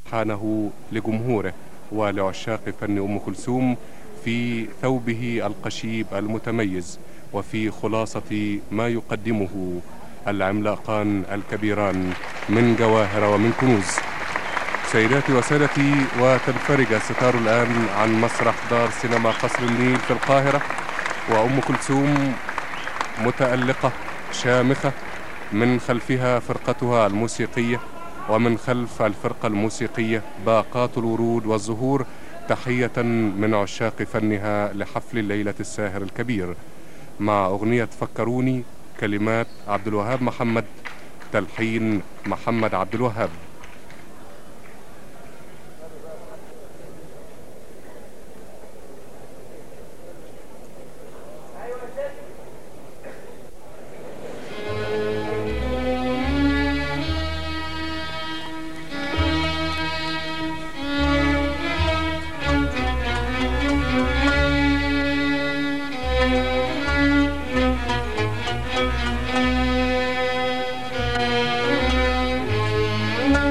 ألحانه لجمهوره ولعشاق فن أم كلثوم في ثوبه القشيب المتميز وفي خلاصة ما يقدمه العملاقان الكبيران من جواهر ومن كنوز سيداتي وسادتي وتنفرج الستار الآن عن مسرح دار سينما قصر النيل في القاهرة وأم كلثوم متألقة شامخة من خلفها فرقتها الموسيقية ومن خلف الفرقة الموسيقية باقات الورود والزهور تحية من عشاق فنها لحفل الليلة الساهر الكبير مع أغنية فكروني كلمات عبد الوهاب محمد تلحين محمد عبد الوهاب Thank you.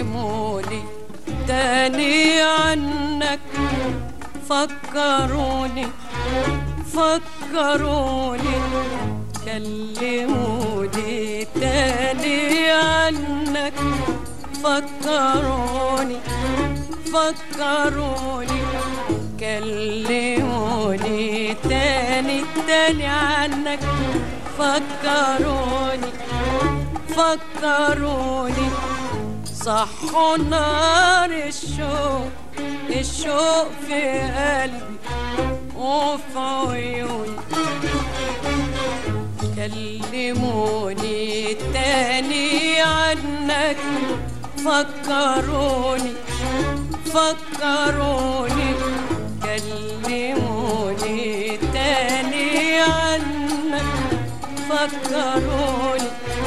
كلموني تاني عنك فكروني فكروني كلموني تاني عنك فكروني فكروني كلموني تاني تاني عنك فكروني فكروني صحوا نار الشوق الشوق في قلبي وفي عيوني كلموني تاني عنك فكروني فكروني كلموني تاني عنك فكروني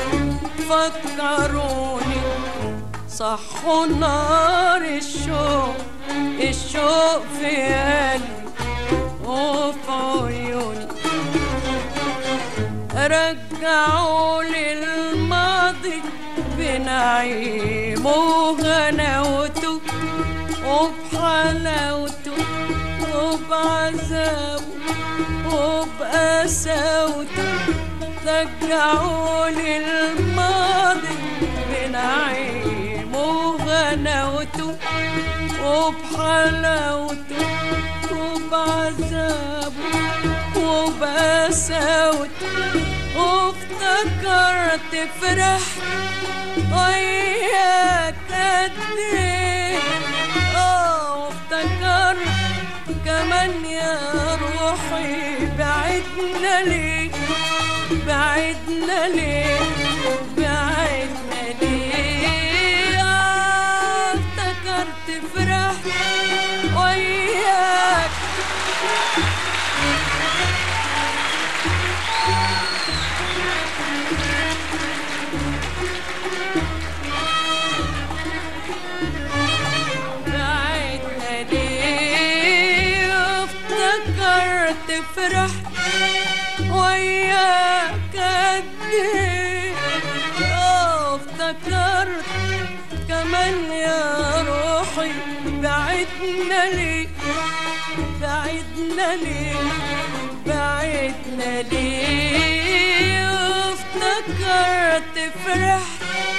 فكروني صحوا نار الشوق الشوق في قلبي وفي عيوني رجعوا للماضي بنعيم وغناوته وبحلاوته وبعذابه وبقساوته رجعوا للماضي بنعيم وغناوته وبحلاوته وبعذابه وبقساوته وافتكرت فرحت وياك قد ايه اه وافتكرت كمان يا روحي بعدنا ليه بعدنا ليه بعدنا ليه آه افتكرت فرحت وياك بعدنا ليه افتكرت فرحت وياك قد ايه اه افتكرت كمان يا روحي بعدنا ليه بعدنا ليه بعدنا ليه افتكرت فرحت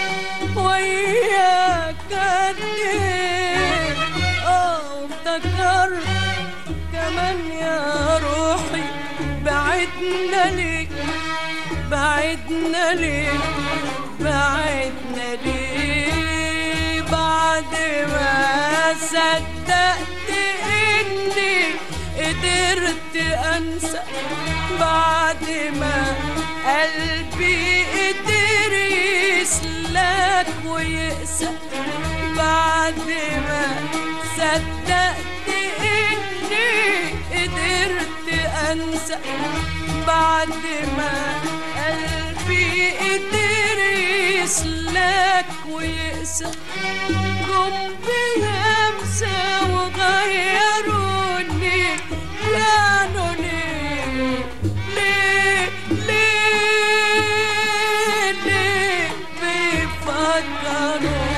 وياك قد ايه اه افتكرت كمان يا روحي بعدنا ليه بعدنا ليه بعدنا ليه بعد ما صدقت اني قدرت انسى بعد ما قلبي قدر يسلك ويقسى بعد ما صدقت اني قدرت انسى بعد ما قلبي قدر يسلك ويقسى جم بهمسة وغيروني كانوا ليه ليه ليه ليه بيفكروني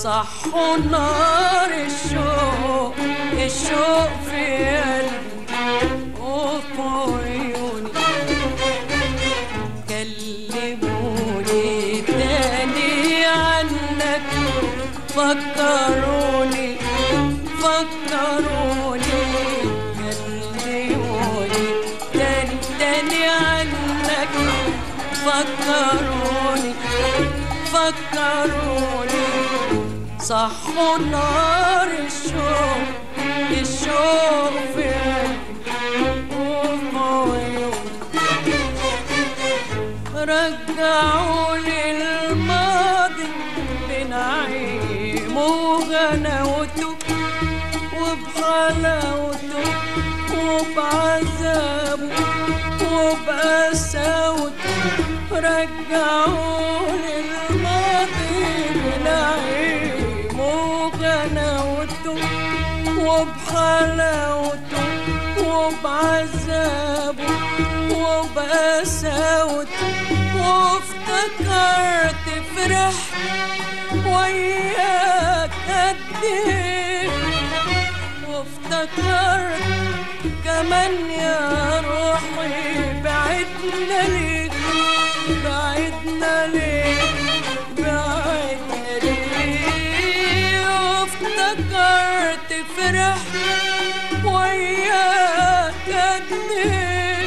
صحوا نار الشوق الشوق في قلبي وفي عيوني كلموني تاني عنك فكروني فكروني كلموني تاني تاني عنك فكروني فكروني صحوا نار الشوق الشوق في قلبي وفي عيوني رجعوني الماضي بنعيم وغناوته وبحلاوته وبعذابه وبقساوته رجعوني الماضي بنعيم وغناوته وبحلاوته وبعذابه وبقساوته وافتكرت فرحت وياك قد ايه وافتكرت كمان يا روحي بعدنا ليك بعدنا ليك بعدنا ليك وافتكرت فرحت وياك قد ايه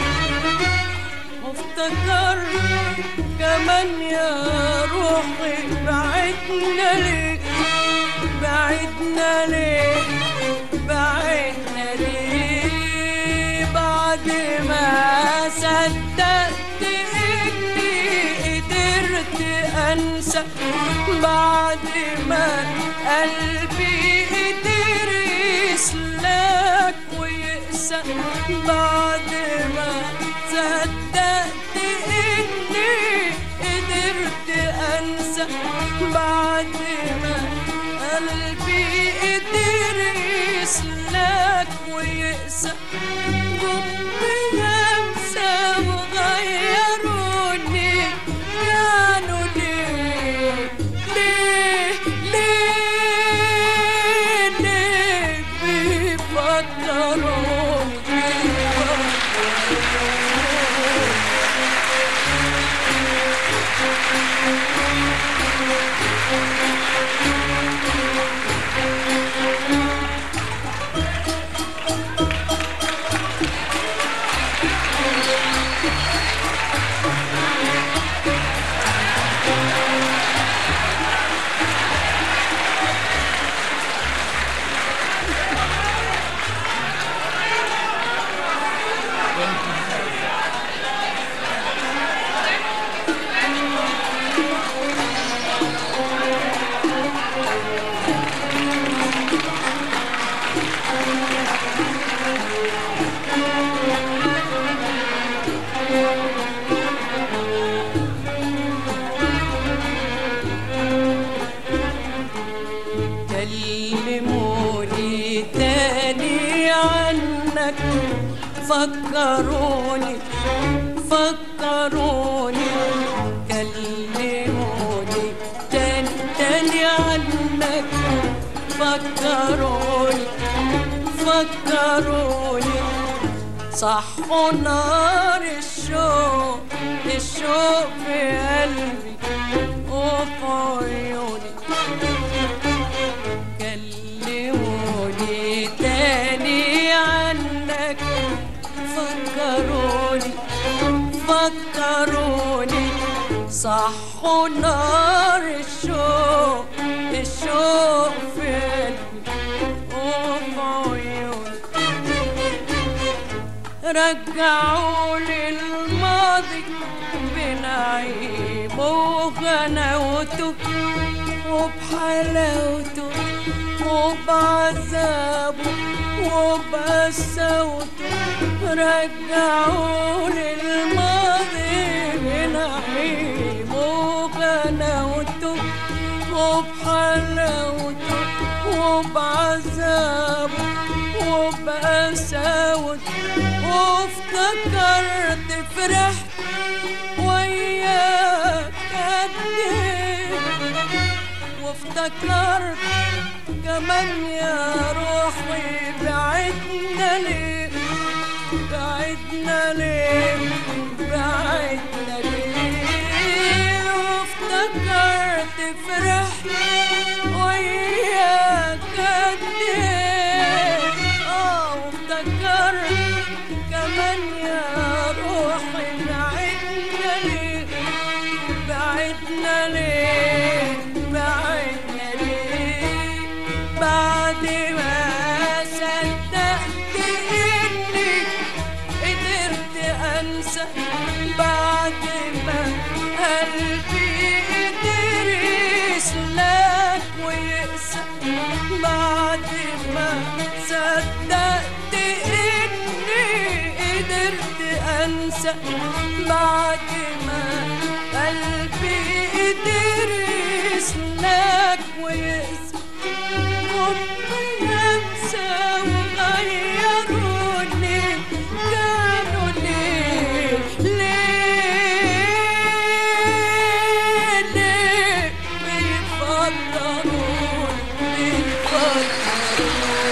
وافتكرت كمان يا روحي بعدنا ليك بعدنا ليك بعدنا ليك بعد ما صدقت اني قدرت انسى بعد ما قلبي قدر يسلك ويقسى بعد ما صدقت اني قدرت انسى بعد ما قلبي قدر يسلك ويقسى جم همسة وغيروني كانوا ليه ليه ليه ليه بيفكروني بيفكروني كلموني تاني عنك فكروني فكروني كلموني تاني تاني عنك فكروني فكروني صحوا نار الشوق الشوق في قلبي وفي عيوني كلموني تاني عنك فكروني فكروني صحوا نار الشوق الشوق في قلبي وفي عيوني رجعوني الماضي بنعيم وغناوته وبحلاوته وبعذابه وبقساوته رجعوني الماضي بنعيم وغناوته وبحلاوته وبعذابه وبقساوته وافتكرت فرحت وياك قد ايه وافتكرت كمان يا روحي بعدنا ليه بعدنا ليه بعدنا ليه وافتكرت فرحت وياك قد ايه اه وافتكرت كمان يا روحي بعدنا ليه بعدنا ليه بعدنا ليه بعد ما صدقت اني قدرت انسى بعد ما قلبي قدر يسلك ويقسى بعد ما صدقت اني قدرت انسى بعد ما قلبي قدر يسلك ويقسى ممكن انسى وغيروني كانوا ليه ليه ليه بيفكروني بيفكروني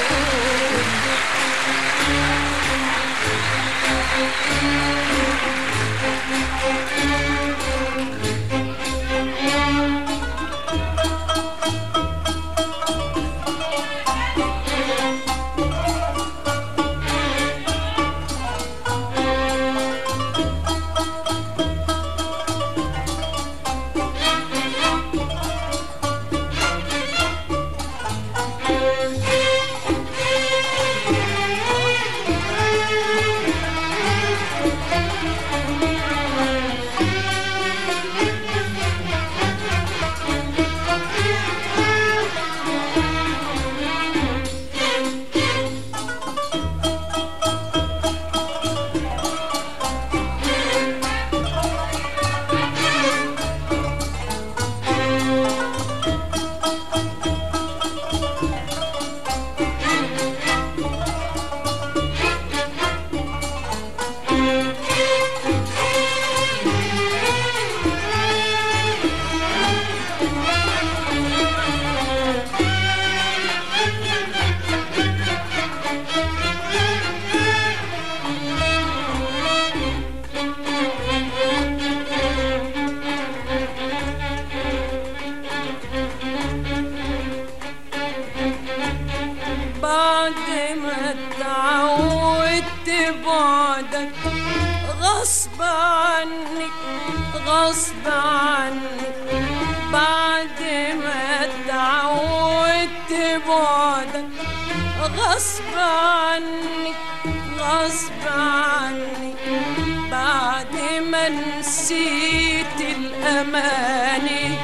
بعد ما اتعودت بعدك غصب عنك غصب عنك بعد ما اتعودت بعدك غصب عنك غصب عنك بعد ما نسيت الأماني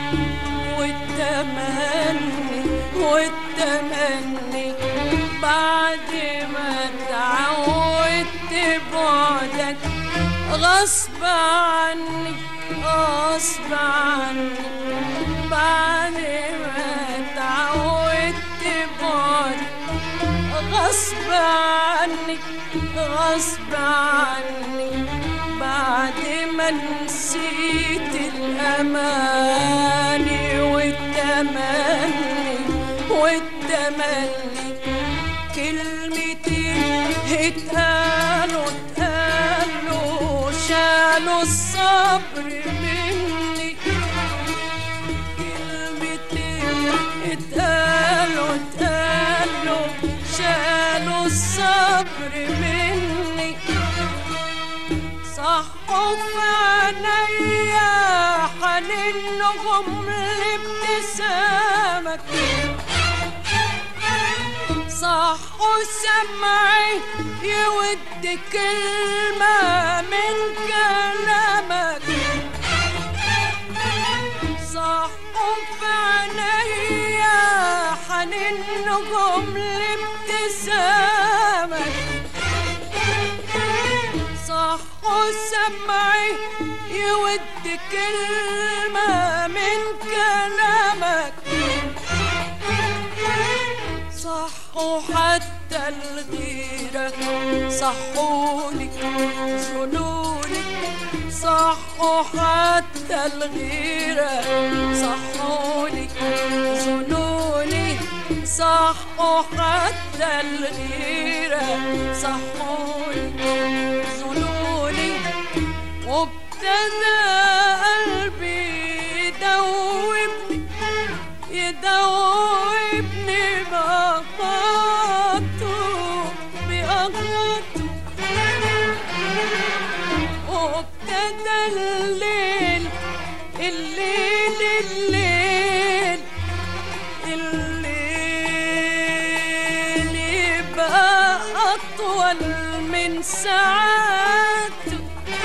والتمني والتمني بعد ما اتعودت بعدك غصب عني غصب عني بعد ما اتعودت بعدك غصب عني غصب عني بعد ما نسيت الأماني والتمني والتمني كلمتين اتقالوا اتقالوا شالوا الصبر مني كلمتين اتقالوا اتقالوا شالوا الصبر مني صحوا في عينيا حنينهم لابتسامك صحوا سمعي يود كلمة من كلامك صحوا في عينيا حنينهم لابتسامك صحوا سمعي يود كلمة من كلامك صحوا حتى الغيرة صحولي ظنون ظنوني صحوا حتى الغيرة صحوني ظنوني صحوا حتى الغيرة صحوني ظنوني وابتدى قلبي يدوبني يدوبني بأغاته بأغاته وابتدى الليل الليل الليل الليل يبقى أطول من ساعاته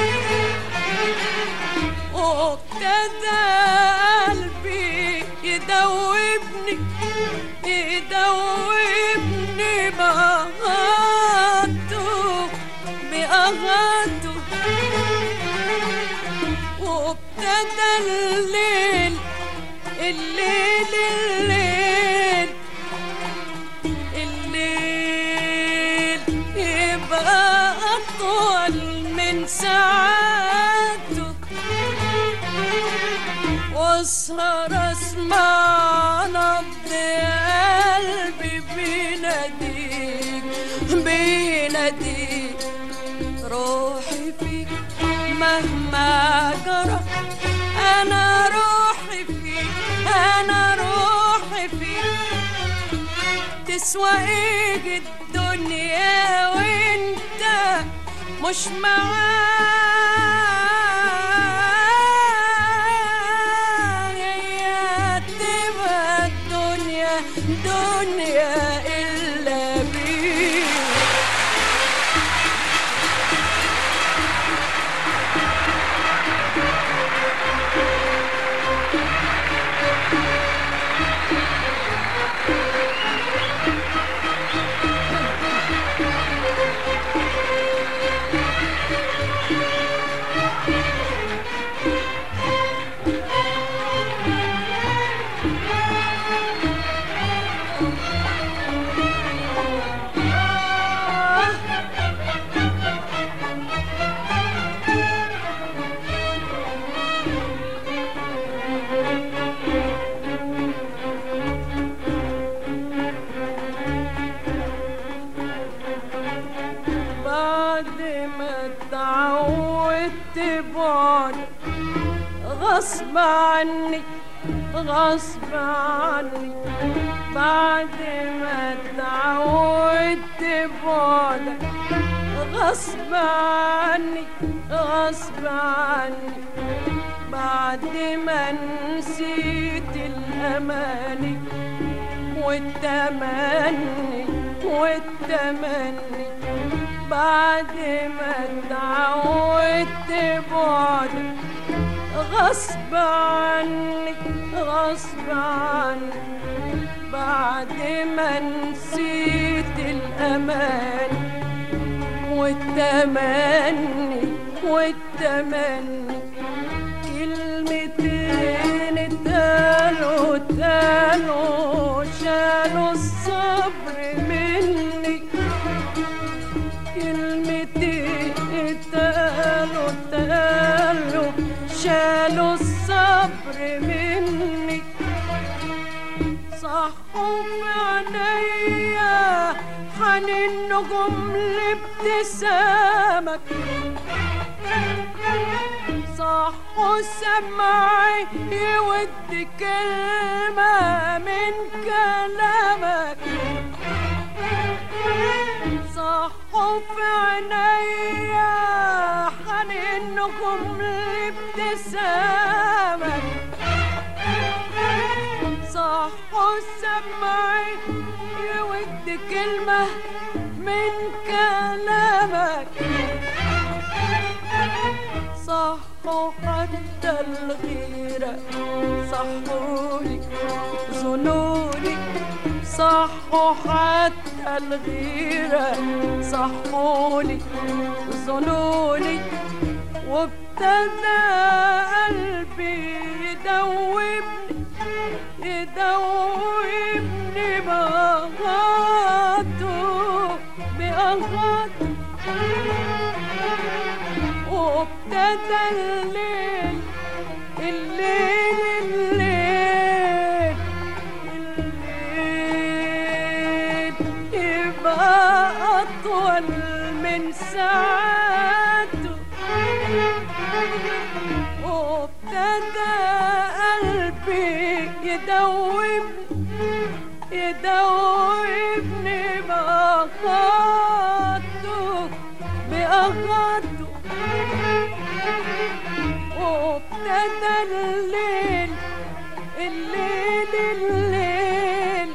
وابتدى قلبي يدوبني يدوبني بأغاته بأغاته وابتدى الليل الليل الليل الليل يبقى أطول من ساعاته واسهر اسمع نبض قلبي بيناديك بيناديك روحي فيك مهما جرى انا روحي فيك انا روحي فيك تسوى ايه الدنيا وانت مش معايا تبقى الدنيا دنيا الا بيك بعد ما اتعودت بعد غصب عني غصب عني بعد ما اتعودت بعد غصب عني غصب عني بعد ما نسيت الأماني والتمني والتمني بعد ما اتعودت بعد غصب عني غصب عني بعد ما نسيت الأمان والتمني والتمني كلمتين اتقالوا اتقالوا شالوا الصبر مني كلمتين اتقالوا اتقالوا شالوا الصبر مني صحوا في عينيا حنين نجوم لابتسامك صحوا سمعي يود كلمة من كلامك صحوا في عينيا حنين نجوم لابتسامك صحوا سمعي يود كلمة من كلامك صحوا حتى الغيرة صحولي ظنوني صحوا حتى الغيرة صحولي ظنوني وابتدى قلبي يدوبني يدوبني بأغاته بأغاته وابتدى الليل الليل الليل الليل يبقى أطول من ساعته وابتدى قلبي يدوبني يدوبني بأخاته بأخاته وابتدى الليل الليل الليل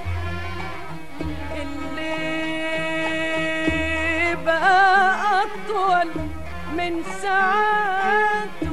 الليل بقى أطول من ساعته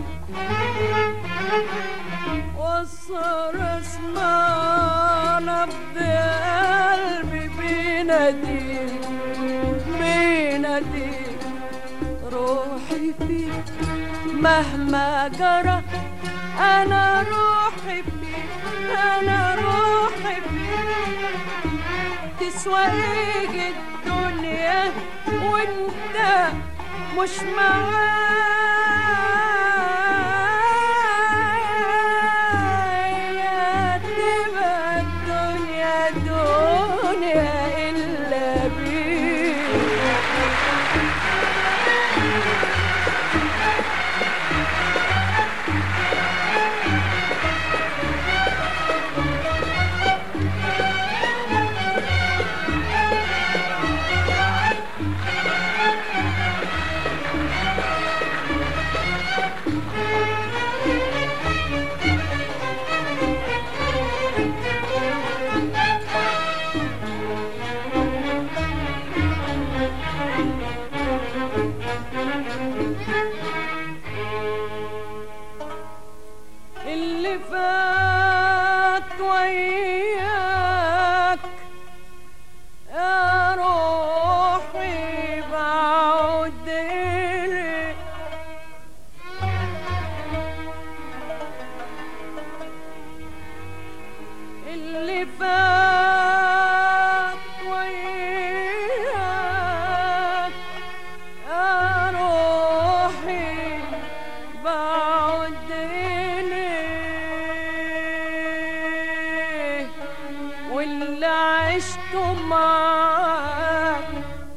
وصر اسمع نبض قلبي بينادي بينادي روحي فيك مهما جرى انا روحي فيك انا روحي فيك تسوى ايه الدنيا وانت مش معايا تبقى الدنيا دنيا الا بيك اللي فات وياك يا روحي بعود إليك اللي فات وياك يا روحي بعد إليه واللي عشته معاك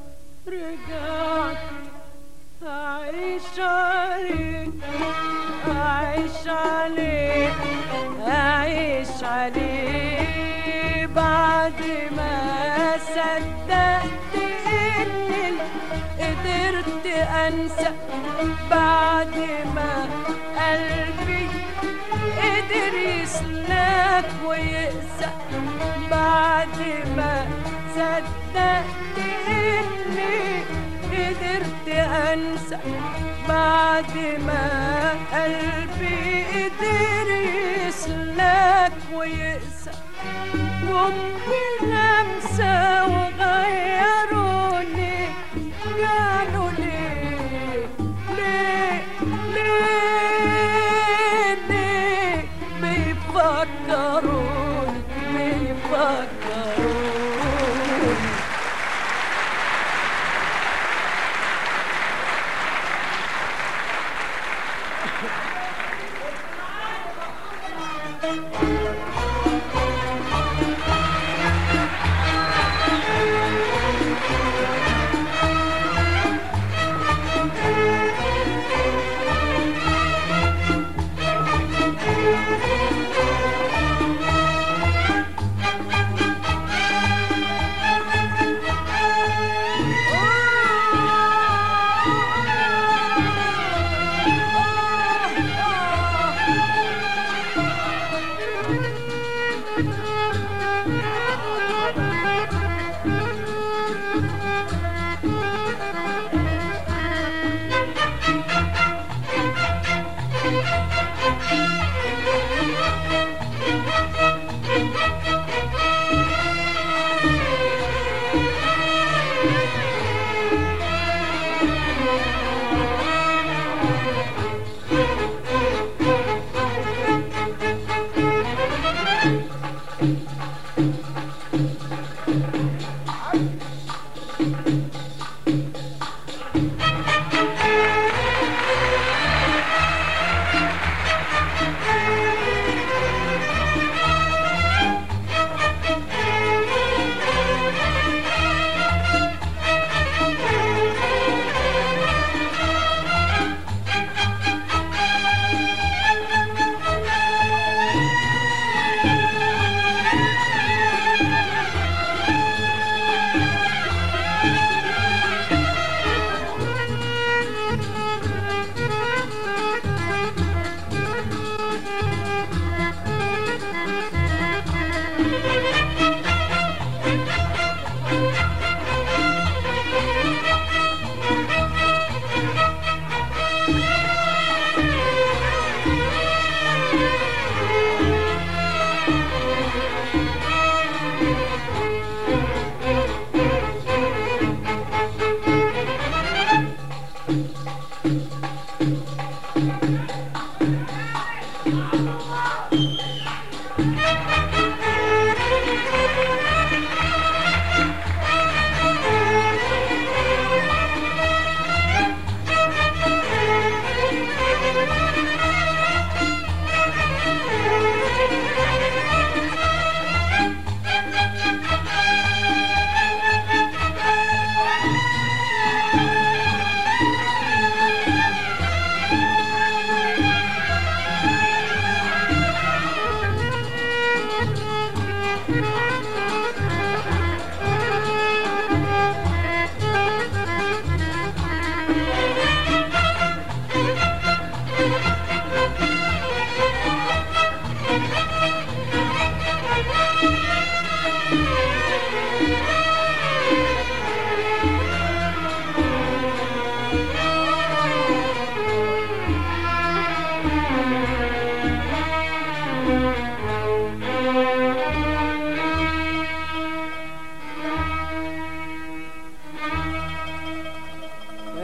رجعت أعيش عليك أعيش عليك أعيش عليه بعد ما صدقت إني قدرت أنسى بعد ما قلبي قدر يسلك ويقسى بعد ما صدقت إني قدرت أنسى بعد ما قلبي قدر يسلك ويقسى جم بلمسة وغيروني قالوا ليه ليه ليه ليه بيفكروني بيفكروني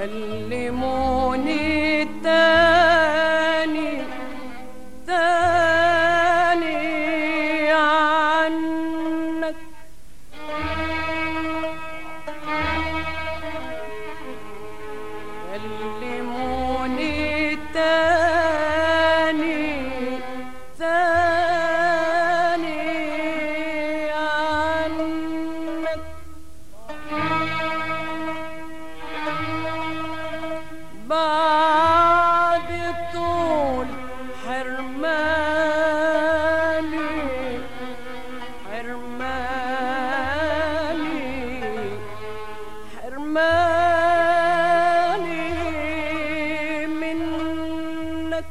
كلموني تاني تاني عنك كلموني تاني تاني عنك بعد طول حرماني حرماني حرماني منك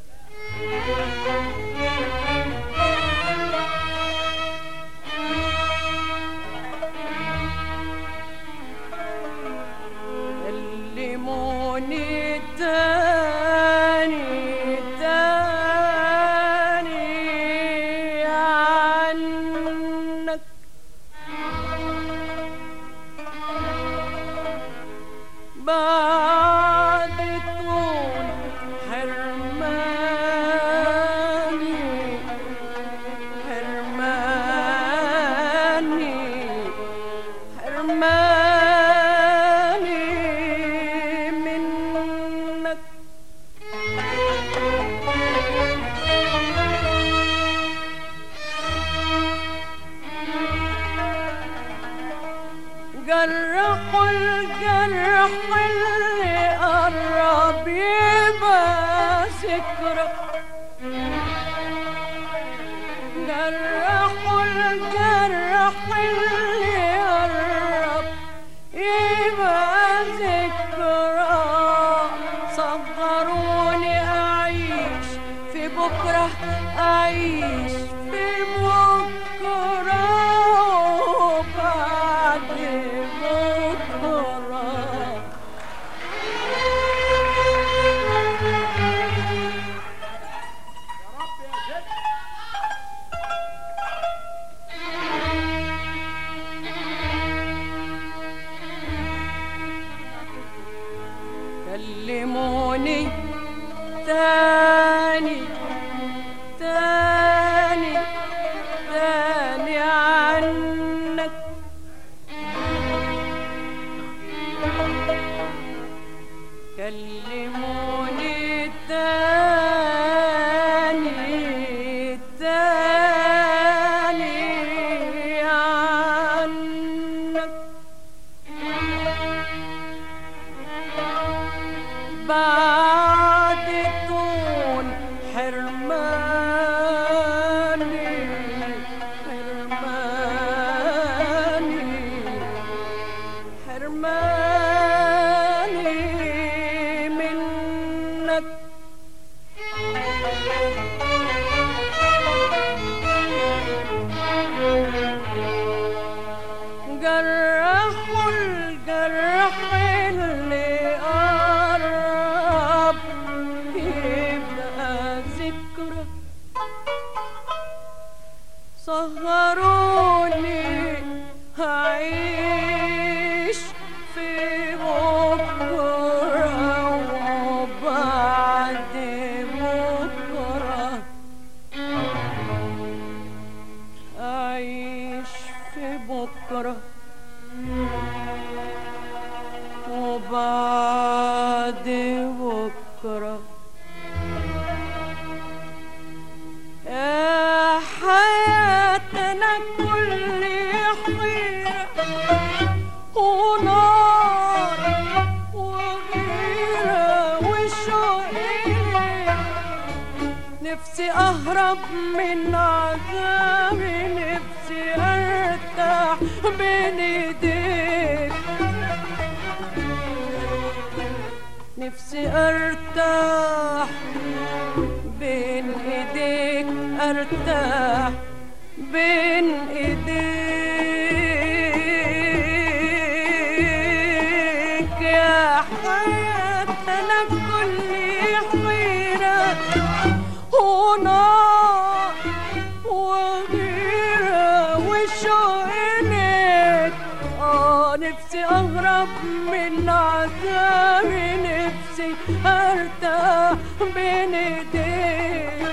كلموني تاني تاني عنك بعد طول حرماني حرماني حرماني منك جرحوا الجرح اللي قرب يبقى ذكرى جرحوا الجرح اللي قرب يبقى ذكرى صغروني أعيش في بكرة أعيش في بكرة وبعد بكرة كلموني تاني تاني تاني عنك كلموني تاني تاني عنك بعد طول حرماني حرماني حرماني منك جرحوا الجرح اللي قرب يبقى ذكرى سهروني هعيش في بكرة وبعد بكرة أعيش في بكرة وبعد بكرة يا حياتنا كل حيرة ونار وغيرة وشوق نفسي أهرب من عذابي نفسي أرتاح بين إيديك نفسي أرتاح بين إيديك أرتاح بين إيديك يا حياتنا كل حيرة ونار وغيرة وشوقنك آه نفسي أهرب من عذاب بين ايديك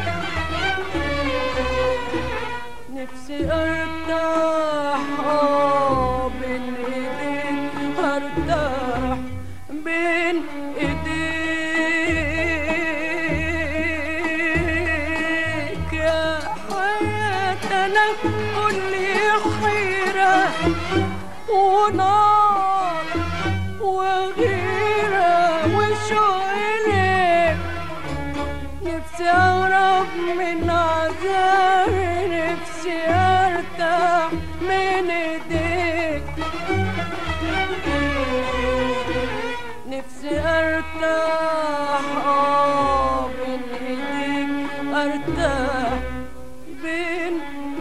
نفسي ارتاح آه، بين ايديك ارتاح بين ايديك يا حياة انا كل حيرة ونار وغيرة وشوق ليك نفسي أهرب من عذابي نفسي أرتاح من إيديك نفسي أرتاح آه بين إيديك أرتاح بين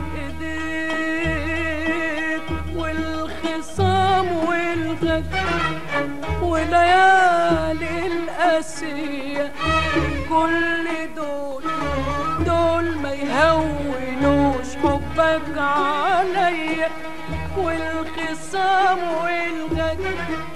إيديك والخصام والغدر وليالي القاسية كل دول دول ما يهونوش حبك عليا والخصام والغدر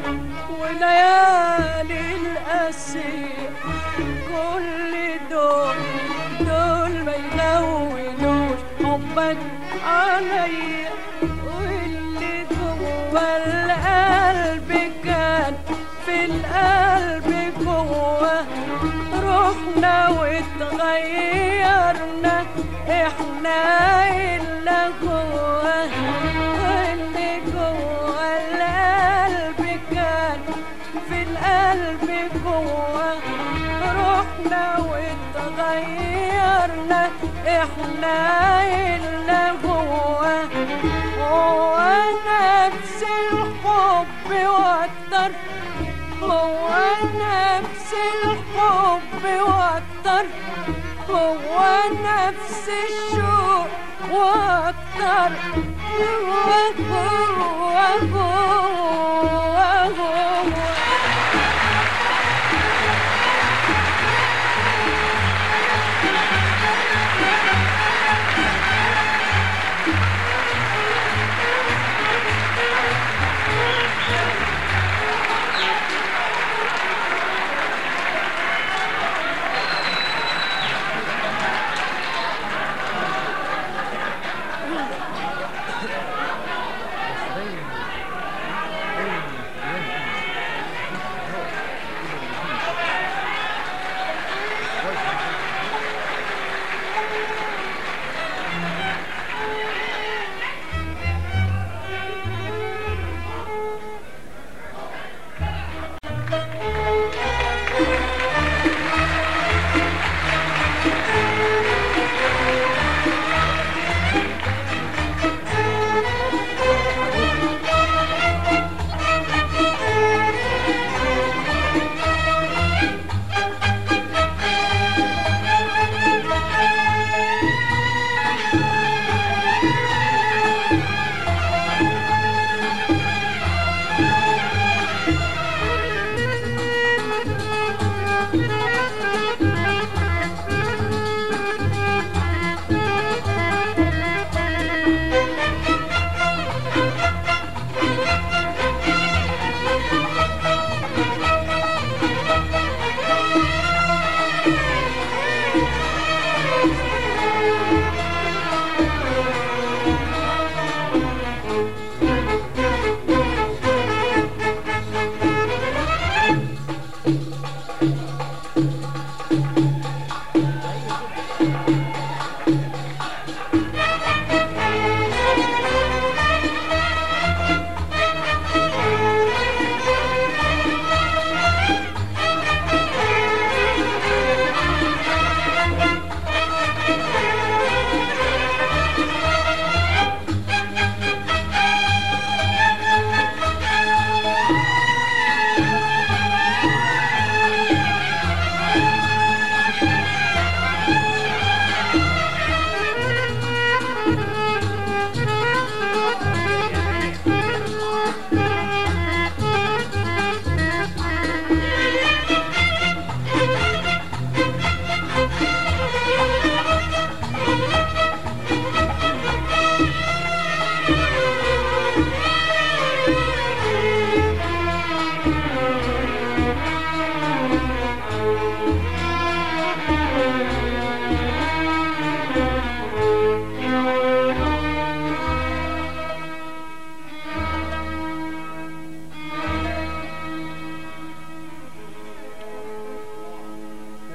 وليالي القاسية كل دول دول ما يهونوش حبك عليا واللي جوا القلب كان في القلب جوا روحنا واتغيرنا احنا اللي جوا اللي جوا القلب كان في القلب جوا روحنا واتغيرنا احنا اللي جوا هو نفس الحب واكتر هو نفس الحب واكتر هو نفس الشوق واكتر هو هو هو هو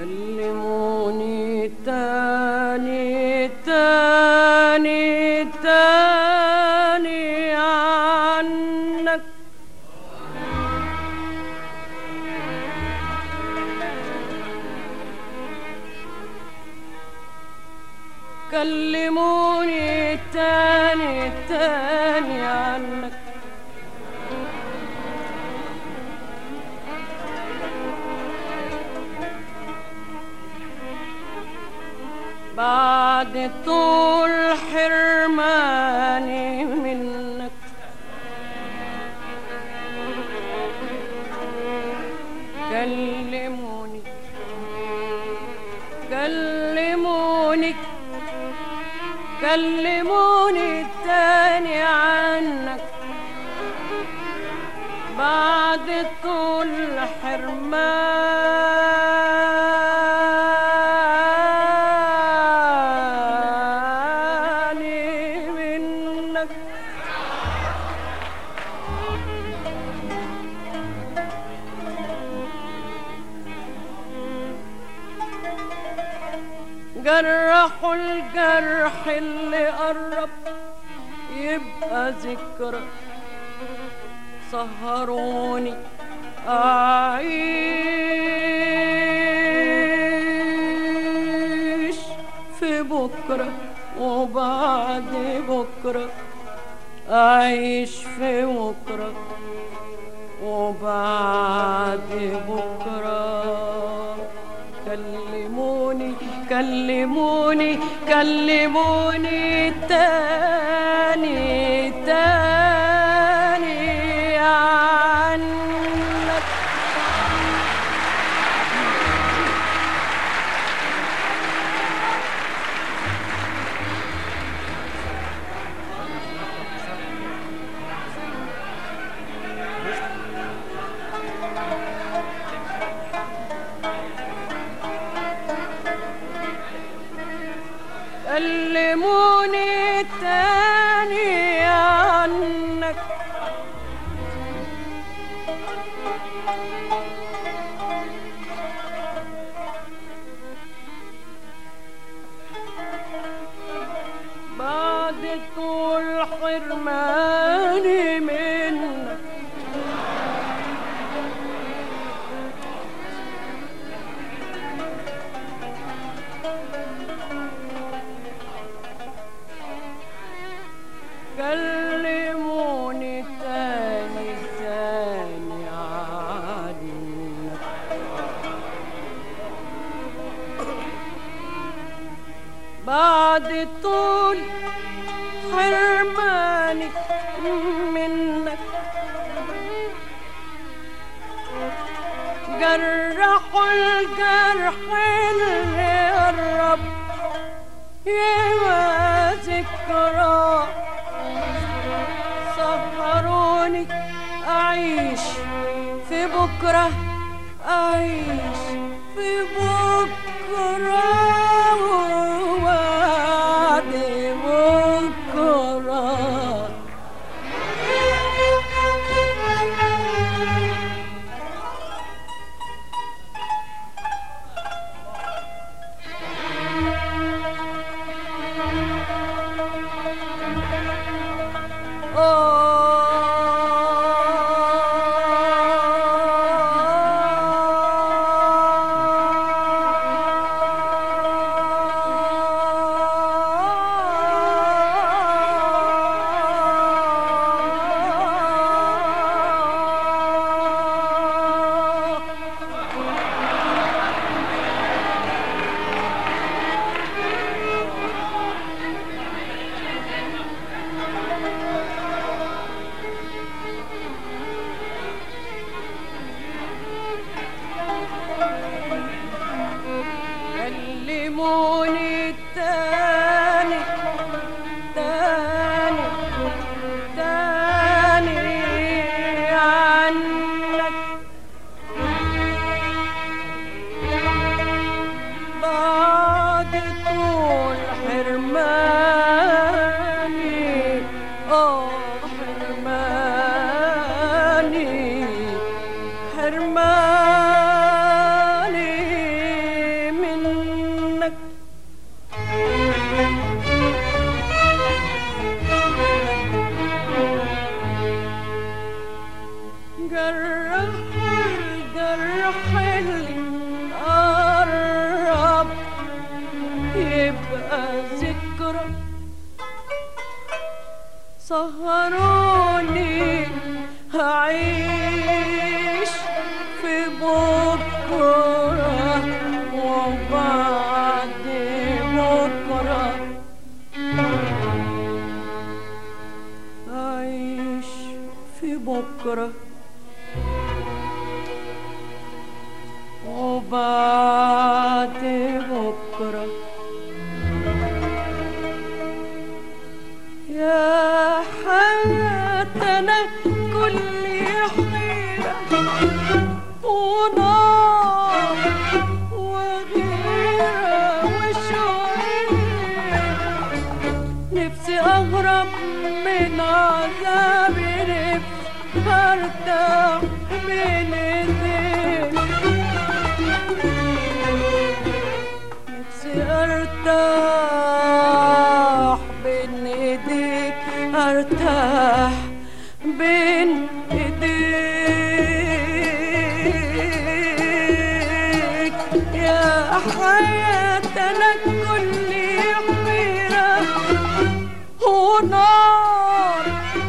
كلموني تاني تاني تاني عنك كلموني تاني تاني عنك بعد طول حرماني منك كلموني كلموني كلموني تاني عنك بعد طول حرماني منك جرحوا الجرح اللي قرب يبقى ذكرى سهروني أعيش في بكرة وبعد بكرة أعيش في بكرة وبعد بكرة كلموني كلموني كلموني تاني تاني عنك كلموني تاني عنك بعد طول حرماني منك كلموني تاني تاني عنك بعد طول حرماني منك جرحوا الجرح اللي قرب يبقى ذكرى سهروني أعيش في بكرة أعيش في بكرة وبعد بكرة واللي قرب يبقى ذكرى سهروني هعيش في بكرة وبعد بكرة أعيش في بكرة وبعد بكرة يا حياتنا كل حيرة ونار وغيرة وشوية نفسي أهرب من عذابي نفسي أرتاح من ايديك نفسي أرتاح بين ايديك أرتاح بين ايديك يا حياتنا كل حيرة ونار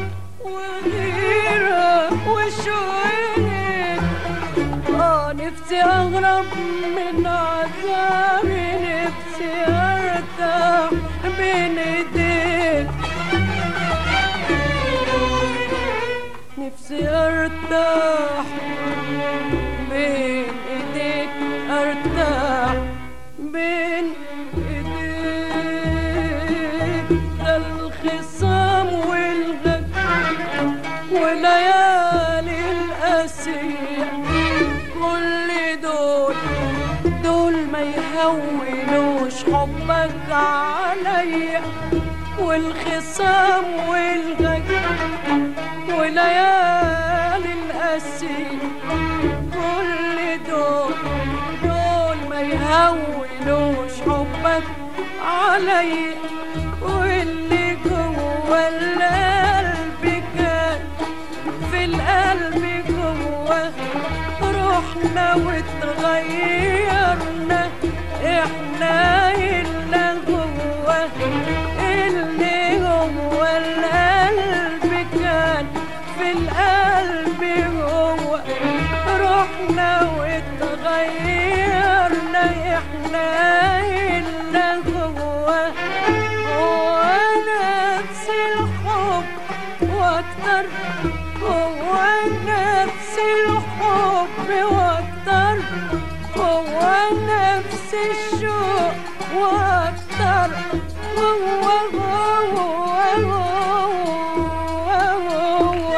وغيرة وشوية اه نفسي اهرب من عذابي نفسي ارتاح بين ايديك نفسي ارتاح بين ايديك ارتاح بين ايديك ده الخصام والغد وليالي القاسية كل دول دول ما يهونوش حبك عليا والخصام والغد وليالي القاسية كل دول دول ما يهونوش حبك عليا واللي جوه القلب كان في القلب جوه روحنا واتغيرنا احنا اللي جوه اللي جوه القلب كان في القلب جوه روحنا واتغيرنا احنا اللي جوه هو نفس الحب واكتر هو نفس الحب واكتر هو نفس الشوق واكتر هو هو هو هو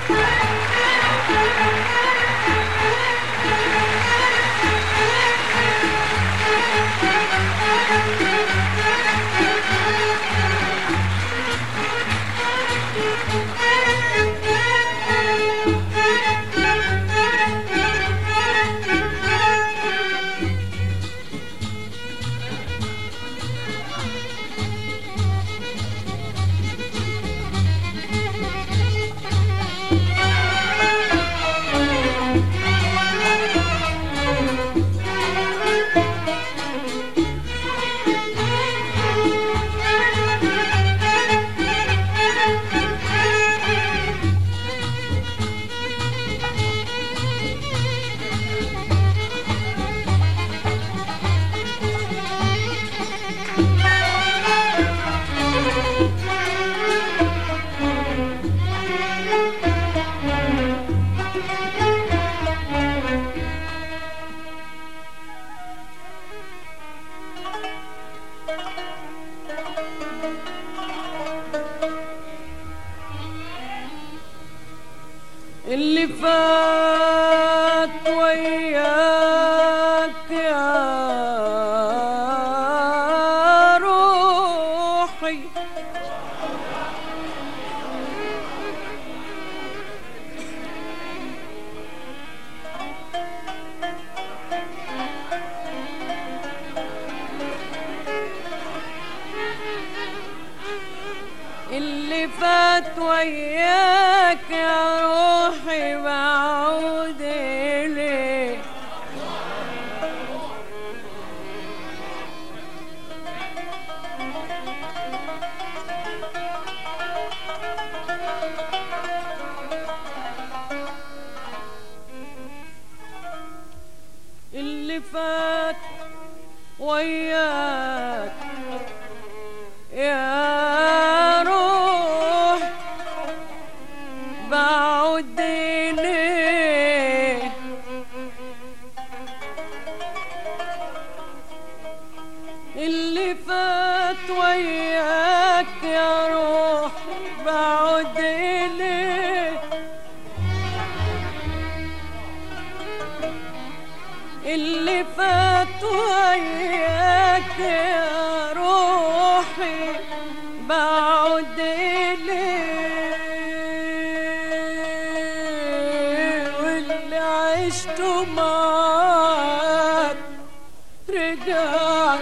اللي فات وياك يا روحي اللي فات وياك يا روحي بعود إليه اللي فات وياك يا روح بعد إليه اللي فات وياك يا روح بعد إليه اللي فات وياك يا روحي بعد إليه واللي عشته معاك رجع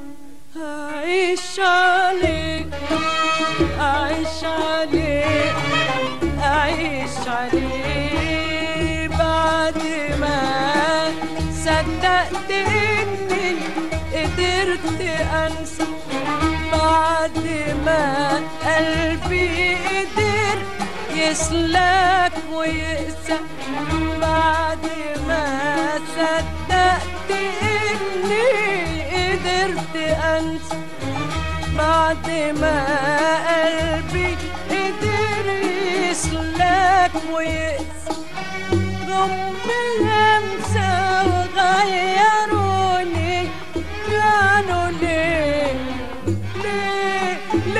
أعيش عليك أعيش عليك أعيش عليك بعد ما صدقت إني قدرت أنسى بعد ما قلبي قدر يسلك ويقسى بعد ما صدقت إني قدرت أنسى بعد ما قلبي قدر يسلك ويقسى ضم همسة وغيروني كانوا ليه ليه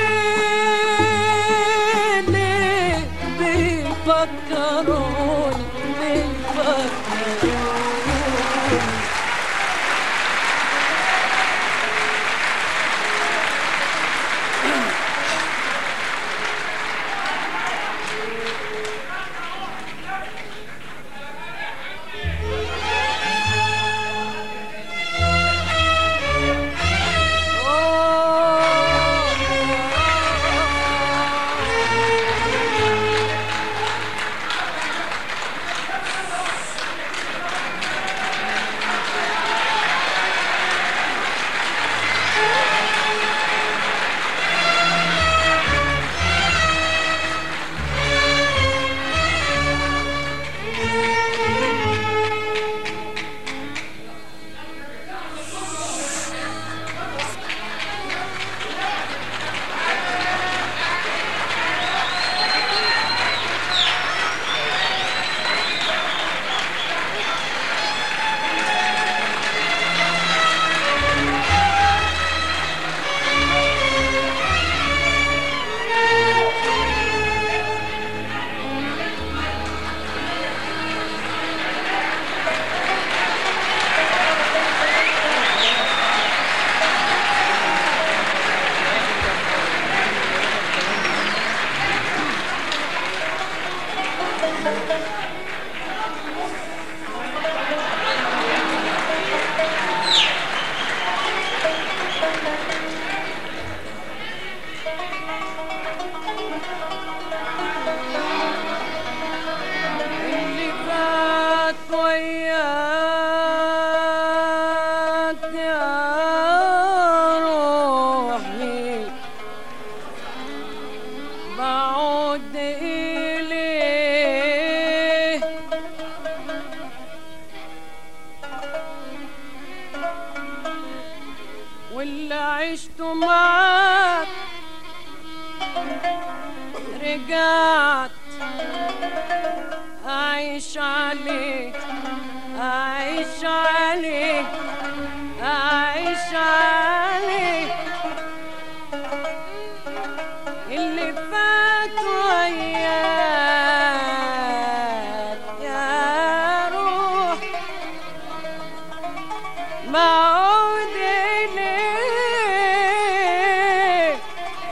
ليه ليه بيفكروني بيفكروني اللي فات وياك يا روحي بعود إليه واللي عشته معاك رجعت أعيش عليك أعيش عليك أعيش عليك اللي فات وياك يا روح معود إليك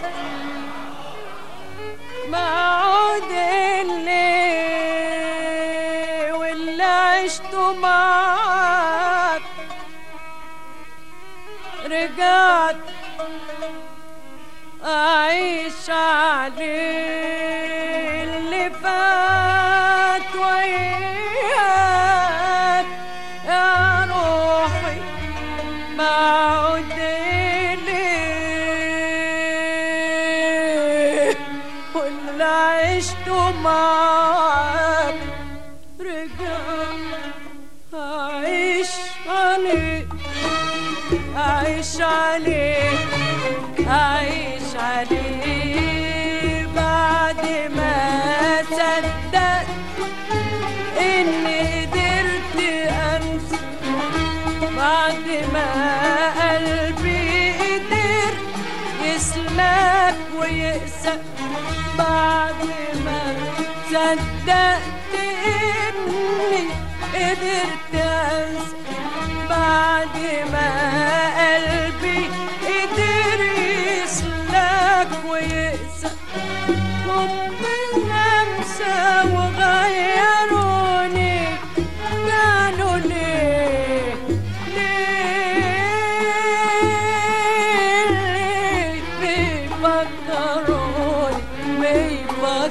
معود الليل واللي عشته معاك رجعت أعيش عليه اللي فات وياك يا روحي معود إليه واللي عشته معاك رجع أعيش عليه أعيش عليه أعيش عليه بعد ما صدقت إني قدرت أنسى بعد ما قلبي قدر يسلك ويقسى بعد ما صدقت إني قدرت أنسى بعد ما قلبي قدر يسلك ويقسى هم همسة وغيروني قالوا ليه ليه بيفكروني بيفكروني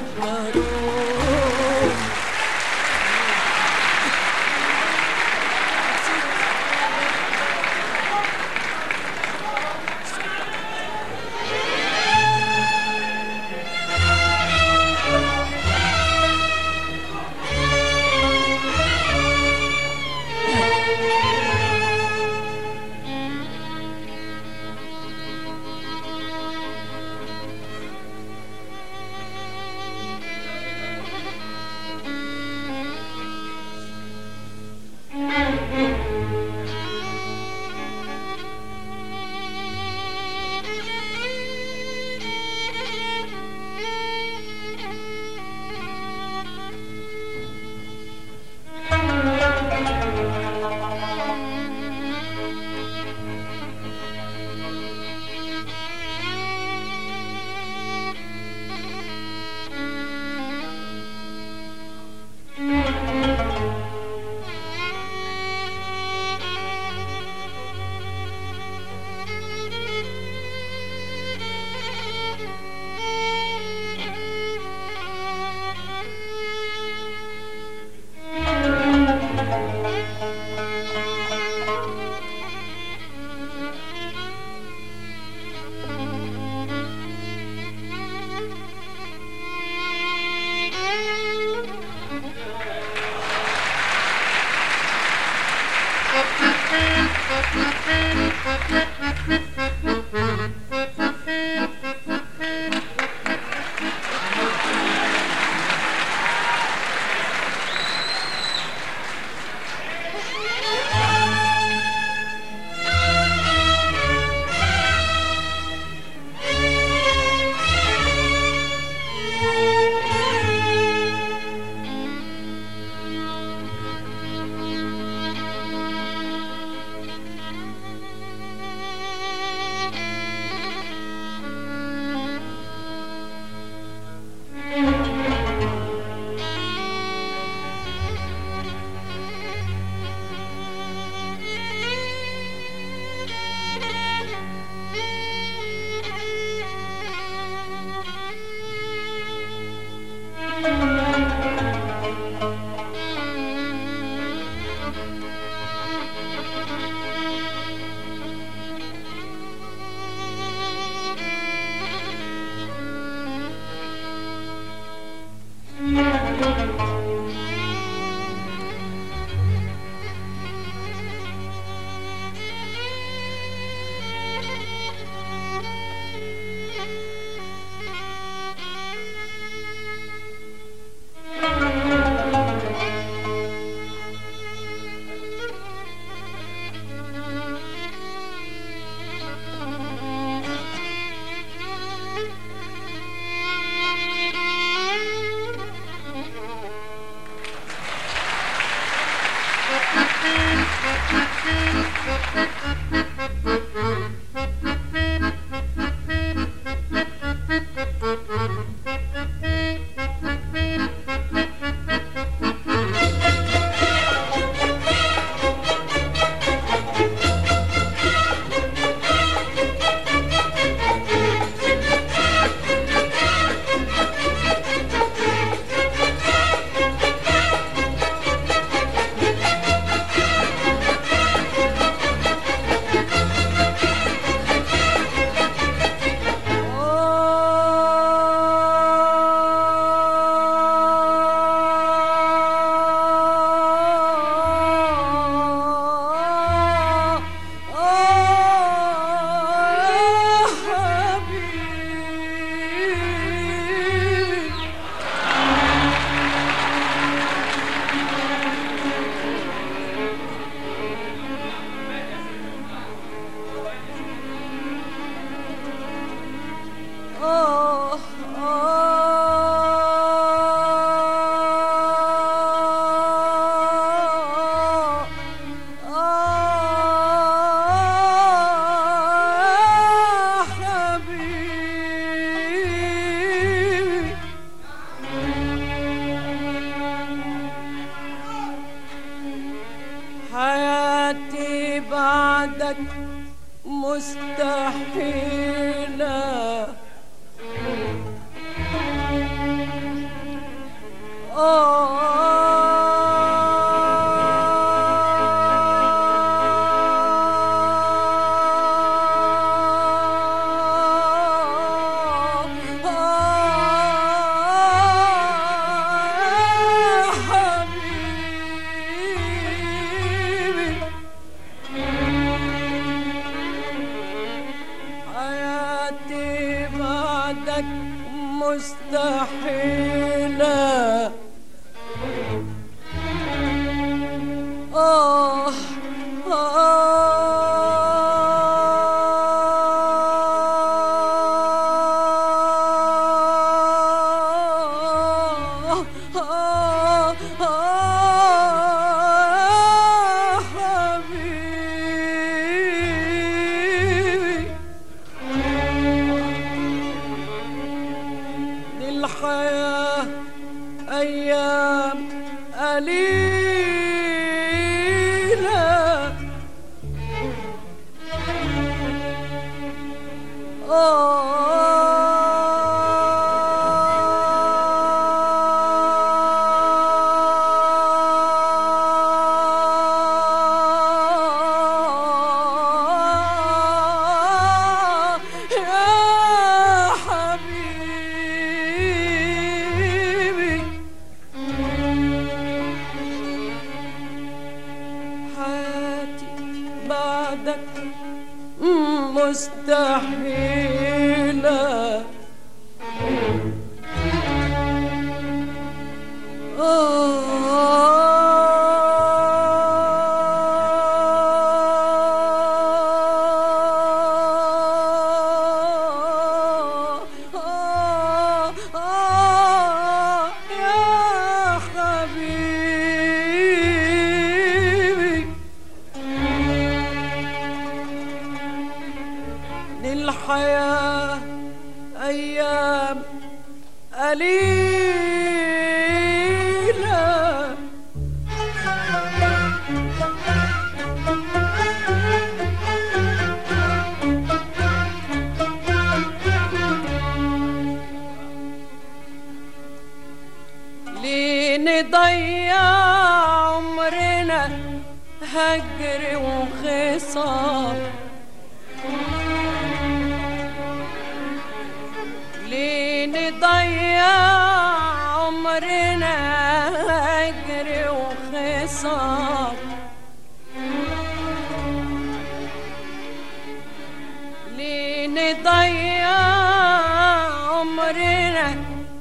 「 بيفكروني 「 بيفكروني بعدك مستحيلة حبيبي حياتي بعدك مستحيلة آه آه آه آه حبيبي للحياة أيام قليلة آه يا حبيبي حياتي بعدك مستحيلة آه آه آه يا حبيبي للحياة أيام قليلة ليه نضيع عمرنا هجر وخصام ليه نضيع عمرنا هجر وخصام ليه نضيع عمرنا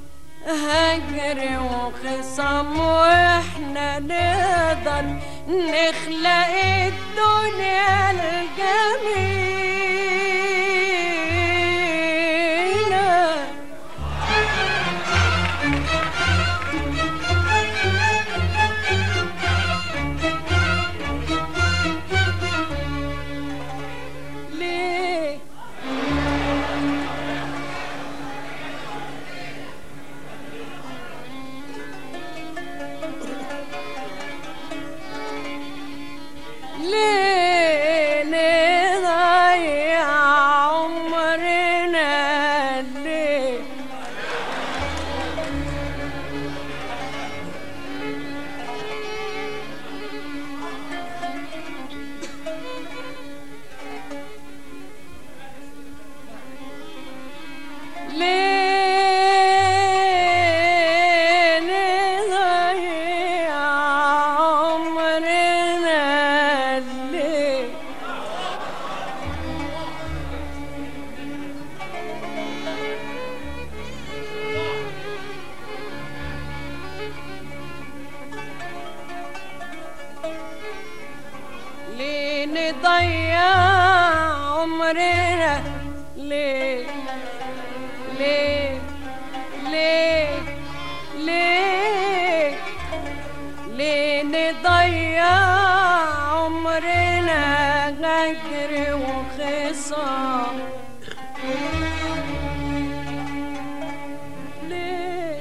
هجر وخصام واحنا نقدر نخلق الدنيا الجميلة ليه ليه نضيع عمرنا ليه ليه نضيع عمرنا ليه ليه نضيع عمرنا ليه ليه ليه ليه ليه نضيع عمرنا غجر وخصام ليه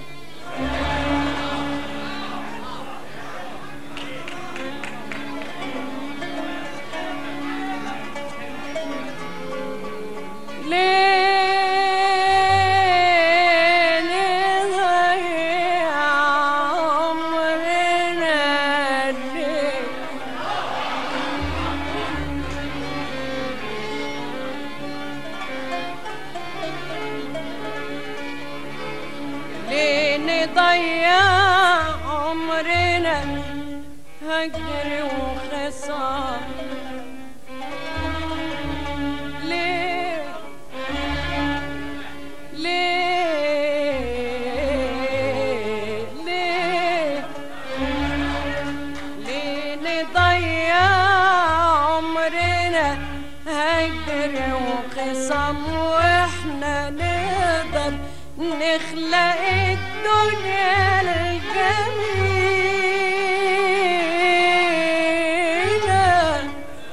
نضيع عمرنا هجر وخصام ليه ليه ليه ليه نضيع عمرنا هجر وخصام واحنا نقدر نخلق الدنيا الجميلة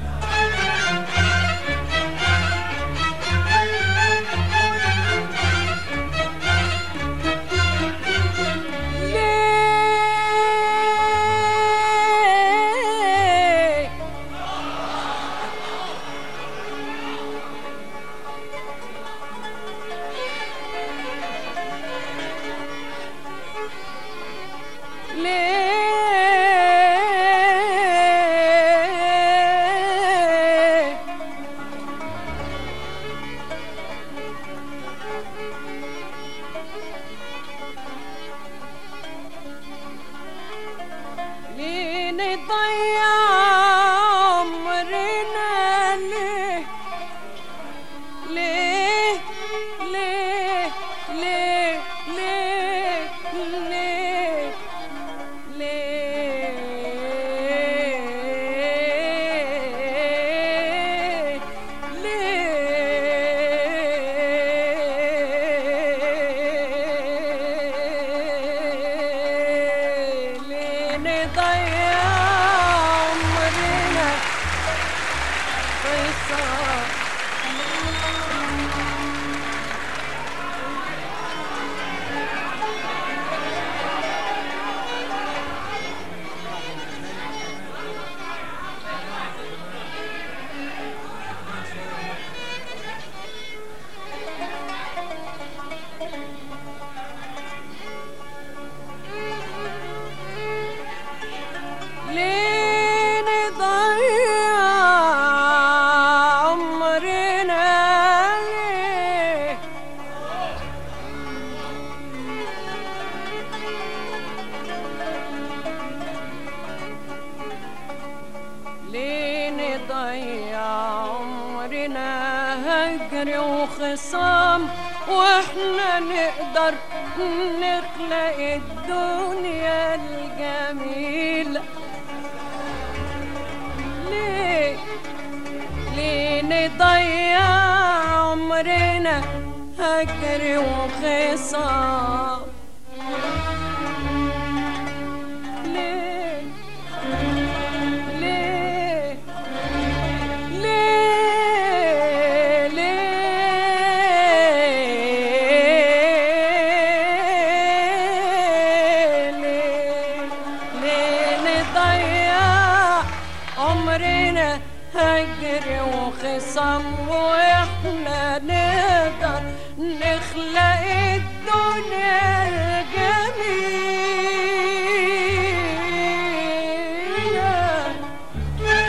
ليه ليه ليه نضيع عمرنا ليه ليه ليه ليه ليه ليه ليه ليه ليه نضيع عمرنا قصة ليه نضيع عمرنا ليه ليه نضيع عمرنا هجر وخصام واحنا نقدر نخلق الدنيا الجميلة ليه ليه نضيع عمرنا هجر وخصام ليه ليه ليه ليه ليه ليه نضيع عمرنا هجر وخصام واحنا نقدر نخلق الدنيا الجميلة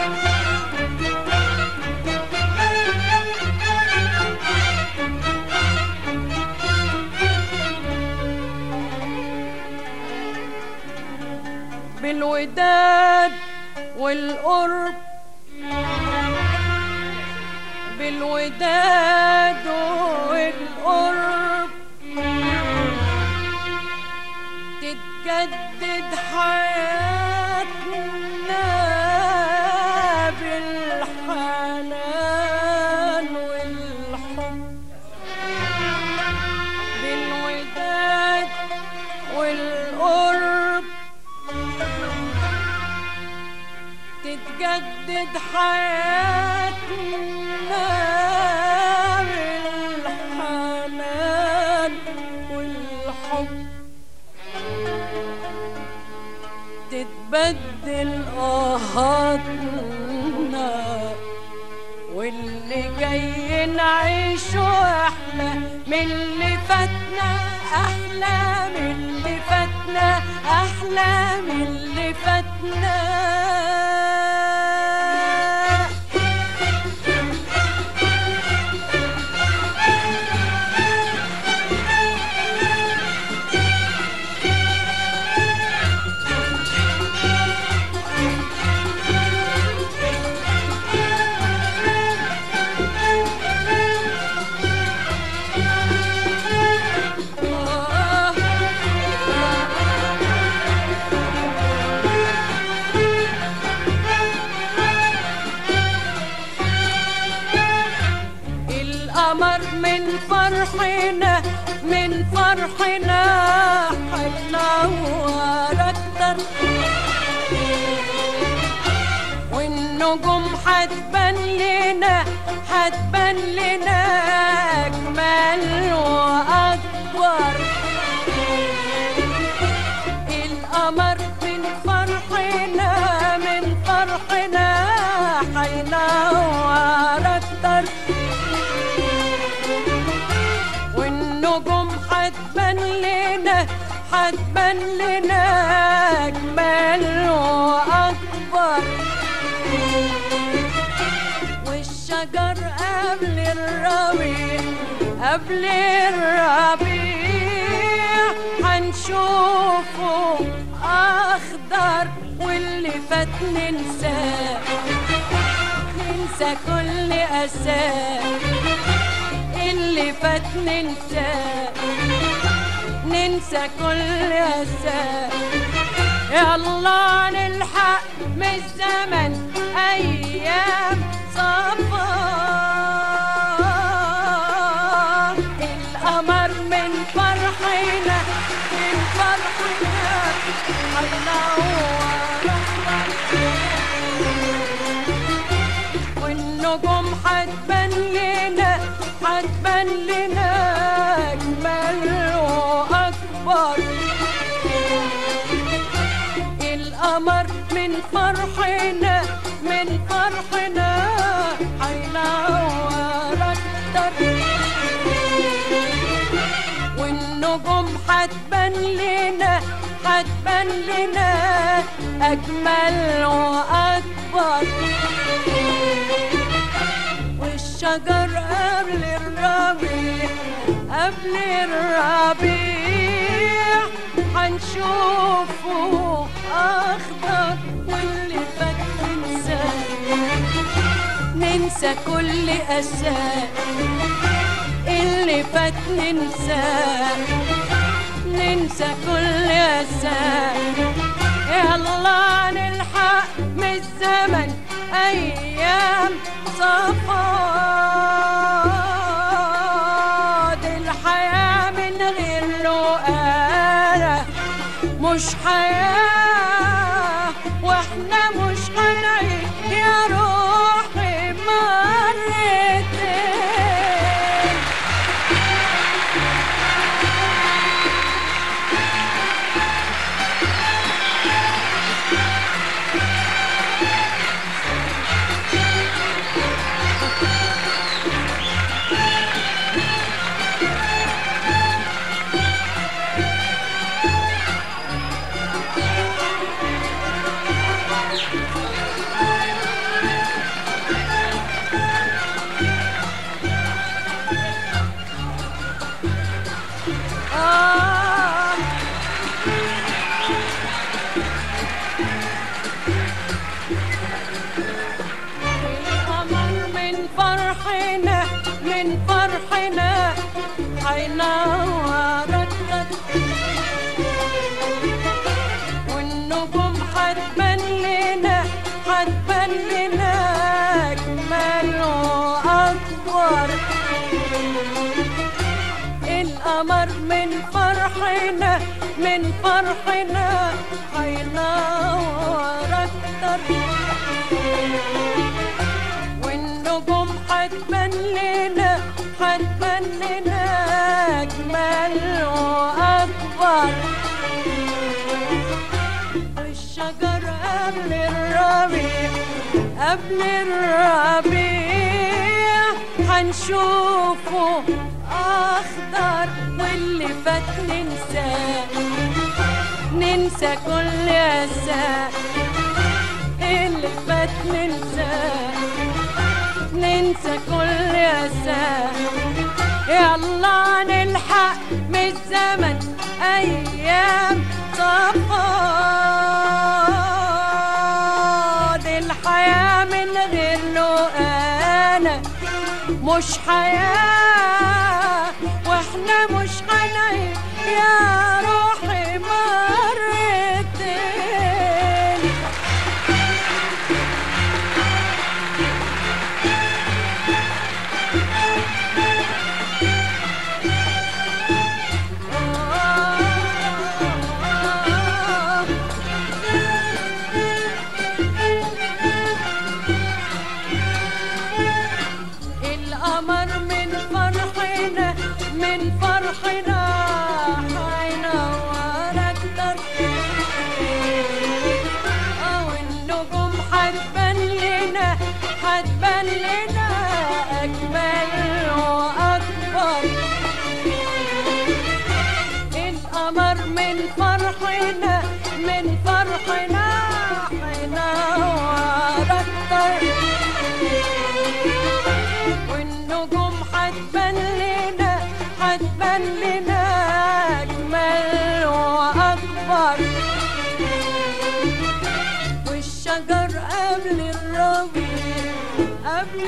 بالوداد والقرب بالوداد والقرب تتجدد حياتنا بالحنان والحب بالوداد والقرب تتجدد حياتنا بالحنان والحب تتبدل آهاتنا واللي جاي نعيشه أحلى من اللي فاتنا أحلى من اللي فاتنا أحلى من اللي فاتنا فرحنا من فرحنا هتنور اكتر والنجوم هتبان لنا هتبان لنا اجمل واكبر القمر من فرحنا من فرحنا هينور اكتر والنجوم هتبان لنا هتبان لنا اجمل واكبر والشجر قبل الربيع قبل الربيع هنشوفه اخضر واللي فات ننساه ننسى كل اساه اللي فات ننساه ننسى كل اساه يلا نلحق من الزمن ايام صفا القمر من فرحنا من فرحنا هينور والنجوم هتبان لنا هتبان لنا اجمل واكبر القمر من فرحنا من فرحنا هينور اكتر والنجوم هتبان لنا هتبان لنا اجمل واكبر والشجر قبل الربيع قبل الربيع هنشوفه اخضر واللي فات ننساه ننسى كل اساه اللي فات ننساه ننسى كل اساه يلا نلحق من الزمن ايام صفاد الحياه من غير رؤانا مش حياه واحنا مش هنعيش يا روحي مرتين آه القمر من فرحنا من فرحنا هينور اكتر والنجوم هتبان لنا هتبان لنا اجمل واكبر القمر من فرحنا من فرحنا هينور اكتر والنجوم هتبان لنا هتبان لنا اجمل واكبر والشجر قبل الربيع قبل الربيع هنشوفه اخضر واللي فات ننساه ننسى كل اساه اللي فات ننساه ننسى كل اساه يلا نلحق من الزمن ايام صفاد الحياه من غير انا مش حياه واحنا مش هنعيش يا روحي مرتين فرحنا هينور أكتر أو النجوم هتبان لنا هتبان لنا أجمل وأكبر القمر من فرحنا من فرحنا هينور أكتر والنجوم هتبان لنا هتبان لنا أجمل وأكبر والشجر قبل الربيع قبل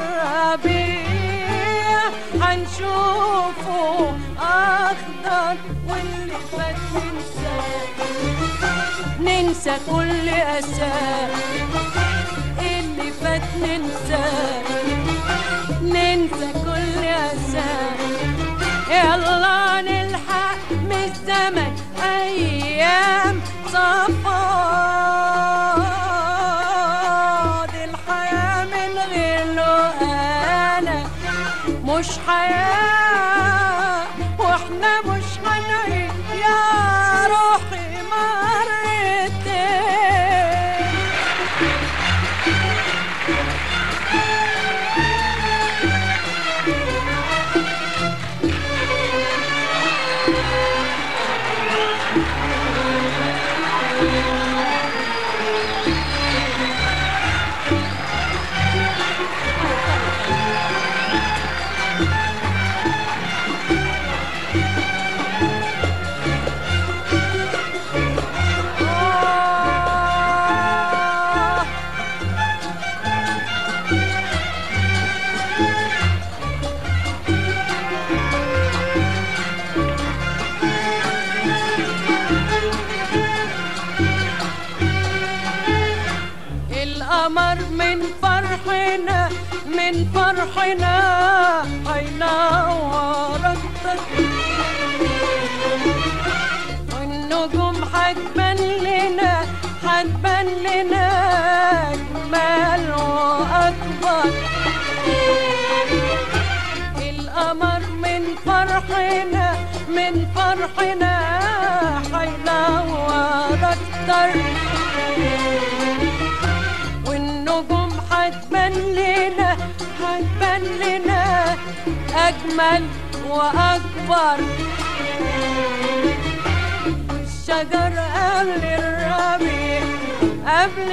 الربيع هنشوفه أخضر واللي فات ننساه ننسى كل أساه اللي فات ننساه ننسى كل أساه يلا نلحق من الزمن أيام صفاد الحياة من غير له أنا مش حياة واحنا مش هنعيش يا روحي مرتين آه القمر من فرحنا من فرحنا هينور أكتر والنجوم هتبان لنا هتبان لنا أجمل وأكبر القمر من فرحنا من فرحنا هينور أكتر والنجوم هتبان لنا هتبان لنا أجمل وأكبر والشجر قبل الربيع قبل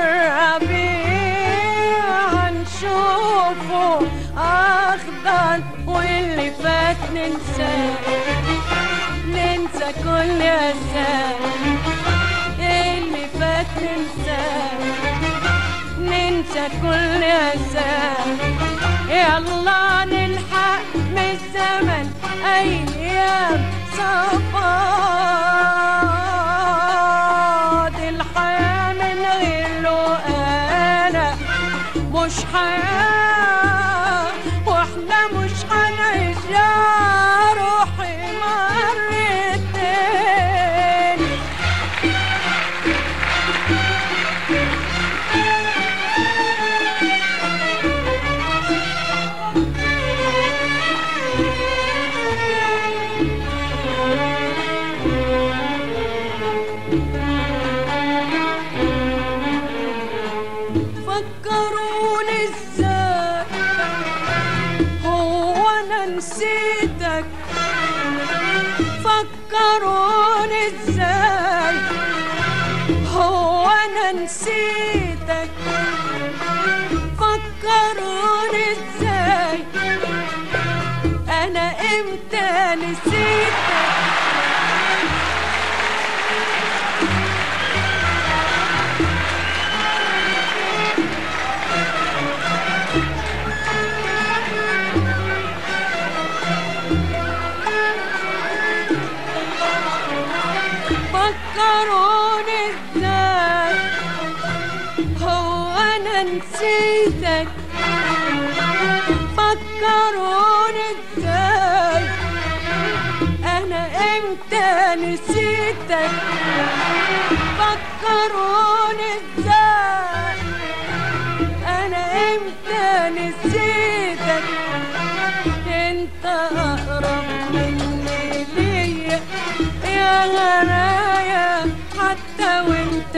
الربيع هنشوفه أخضر واللي فات ننساه ننسى كل أساه اللي فات ننساه ننسى كل أساه يلا نلحق من الزمن أيام صفاد الحياة من غير له أنا مش حياة واحنا مش هنعيش يا روحي مرتين فكروني ازاي هو انا نسيتك فكروني ازاي هو انا نسيتك فكروني ازاي انا امتى نسيتك فكروني ازاي هو انا نسيتك فكروني ازاي انا امتى نسيتك فكروني ازاي انا امتى نسيتك انت اقرب مني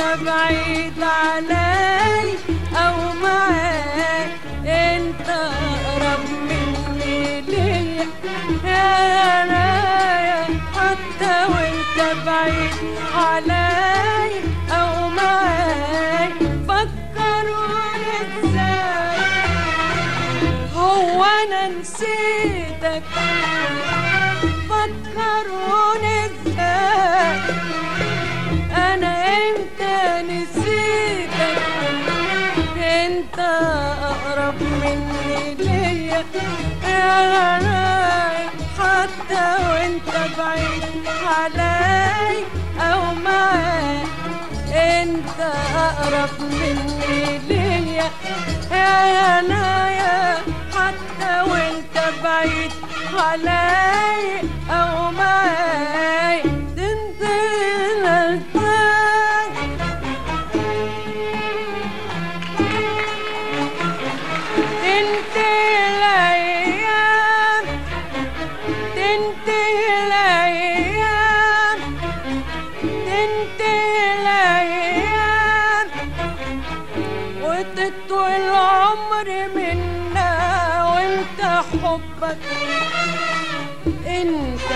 بعيد علي او معاك انت اقرب مني ليا يا نايا حتى وانت بعيد علي او معاي فكروني ازاي هو انا نسيتك فكروني ازاي انا انت نسيتك انت اقرب مني ليا يا غنايا حتى وانت بعيد علي او معاي انت اقرب مني ليا يا غنايا حتى وانت بعيد علي او معاي تنزل الفاك تنتهي الايام تنتهي الايام تنتهي الايام وتطوي العمر منا وانت حبك انت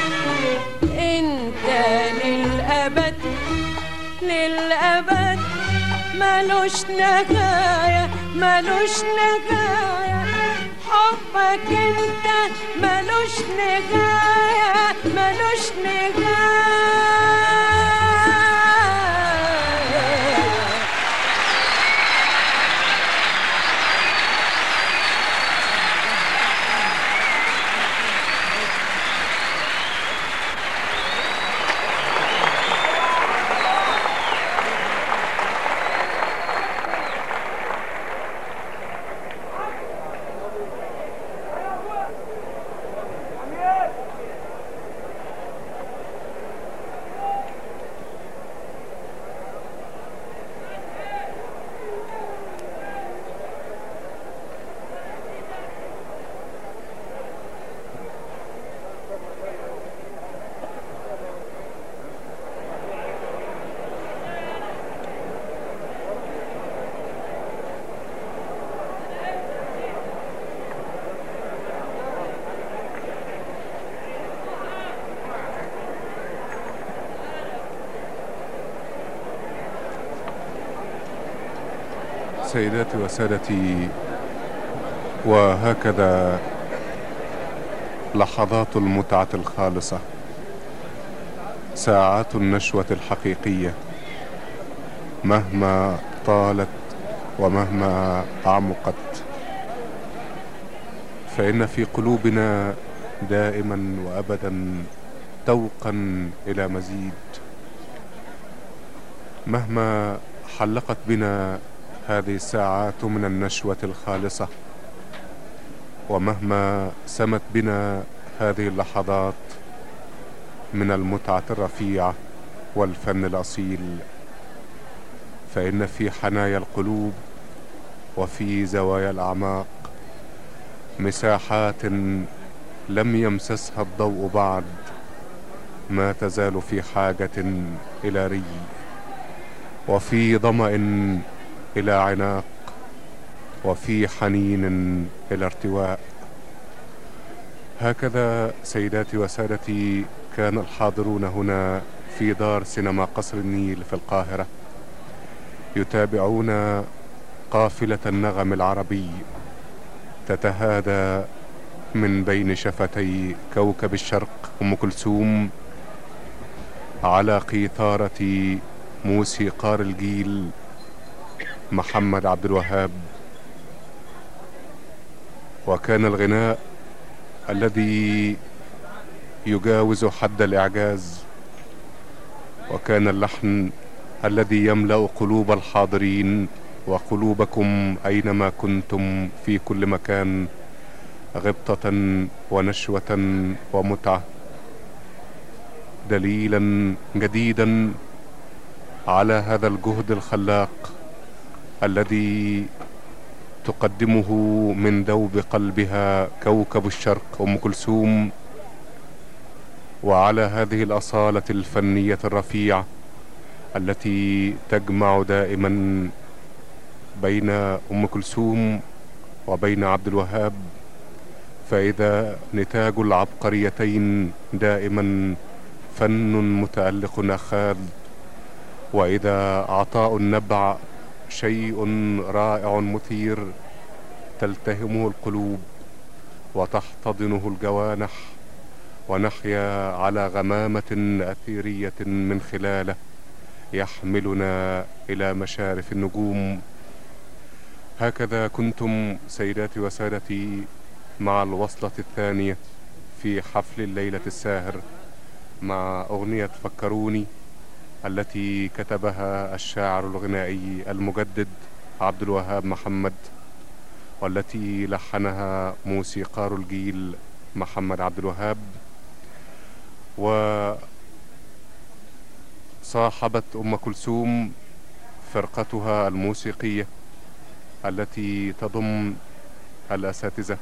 انت للابد للابد ملوش نهاية ملوش نهاية حبك انت ملوش نهاية ملوش نهاية سيداتي وسادتي وهكذا لحظات المتعة الخالصة ساعات النشوة الحقيقية مهما طالت ومهما أعمقت فإن في قلوبنا دائما وأبدا توقا إلى مزيد مهما حلقت بنا هذه الساعات من النشوة الخالصة ومهما سمت بنا هذه اللحظات من المتعة الرفيعة والفن الأصيل فإن في حنايا القلوب وفي زوايا الأعماق مساحات لم يمسسها الضوء بعد ما تزال في حاجة إلى ري وفي ظمأ إلى عناق وفي حنين إلى ارتواء هكذا سيداتي وسادتي كان الحاضرون هنا في دار سينما قصر النيل في القاهرة يتابعون قافلة النغم العربي تتهادى من بين شفتي كوكب الشرق أم كلثوم على قيثارة موسيقار الجيل محمد عبد الوهاب وكان الغناء الذي يجاوز حد الإعجاز وكان اللحن الذي يملأ قلوب الحاضرين وقلوبكم أينما كنتم في كل مكان غبطة ونشوة ومتعة دليلا جديدا على هذا الجهد الخلاق الذي تقدمه من دوب قلبها كوكب الشرق ام كلثوم وعلى هذه الاصاله الفنيه الرفيعه التي تجمع دائما بين ام كلثوم وبين عبد الوهاب فاذا نتاج العبقريتين دائما فن متالق اخاذ واذا عطاء النبع شيء رائع مثير تلتهمه القلوب وتحتضنه الجوانح ونحيا على غمامه اثيريه من خلاله يحملنا الى مشارف النجوم هكذا كنتم سيداتي وسادتي مع الوصله الثانيه في حفل الليله الساهر مع اغنيه فكروني التي كتبها الشاعر الغنائي المجدد عبد الوهاب محمد والتي لحنها موسيقار الجيل محمد عبد الوهاب وصاحبت ام كلثوم فرقتها الموسيقيه التي تضم الاساتذه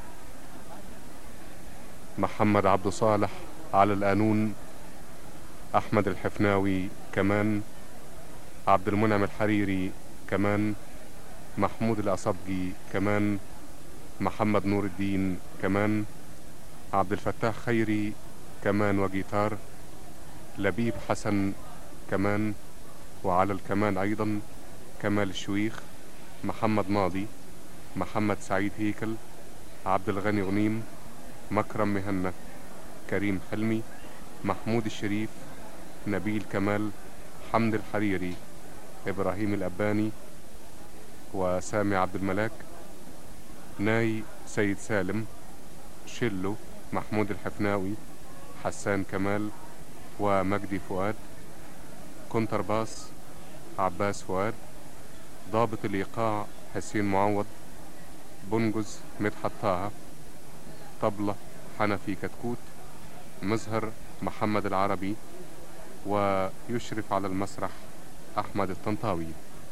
محمد عبد صالح على القانون احمد الحفناوي كمان عبد المنعم الحريري كمان محمود الاصبجي كمان محمد نور الدين كمان عبد الفتاح خيري كمان وجيتار لبيب حسن كمان وعلى الكمان ايضا كمال الشويخ محمد ماضي محمد سعيد هيكل عبد الغني غنيم مكرم مهنا كريم حلمي محمود الشريف نبيل كمال حمد الحريري ابراهيم الاباني وسامي عبد الملاك ناي سيد سالم شلو محمود الحفناوي حسان كمال ومجدي فؤاد كونترباس عباس فؤاد ضابط الإيقاع حسين معوض بنجز مدحت طه طبلة حنفي كتكوت مزهر محمد العربي ويشرف على المسرح أحمد الطنطاوي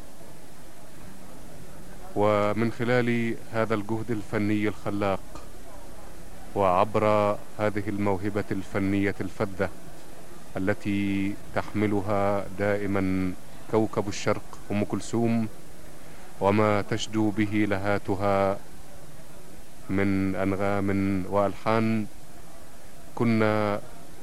ومن خلال هذا الجهد الفني الخلاق وعبر هذه الموهبة الفنية الفذة التي تحملها دائما كوكب الشرق أم كلثوم وما تشدو به لهاتها من أنغام وألحان كنا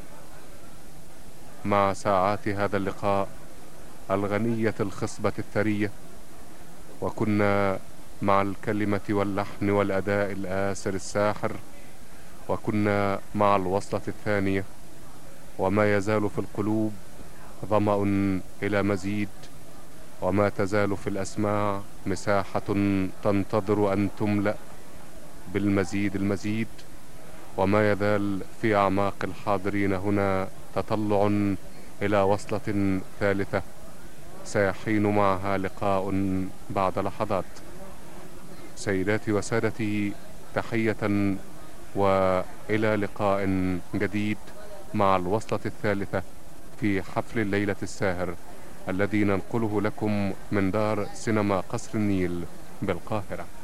مع ساعات هذا اللقاء الغنية الخصبة الثرية وكنا مع الكلمة واللحن والأداء الآسر الساحر وكنا مع الوصلة الثانية وما يزال في القلوب ظمأ إلى مزيد وما تزال في الأسماع مساحة تنتظر أن تملأ بالمزيد المزيد وما يزال في أعماق الحاضرين هنا تطلع إلى وصلة ثالثة سيحين معها لقاء بعد لحظات سيداتي وسادتي تحية وإلى لقاء جديد مع الوصلة الثالثة في حفل الليلة الساهر الذي ننقله لكم من دار سينما قصر النيل بالقاهرة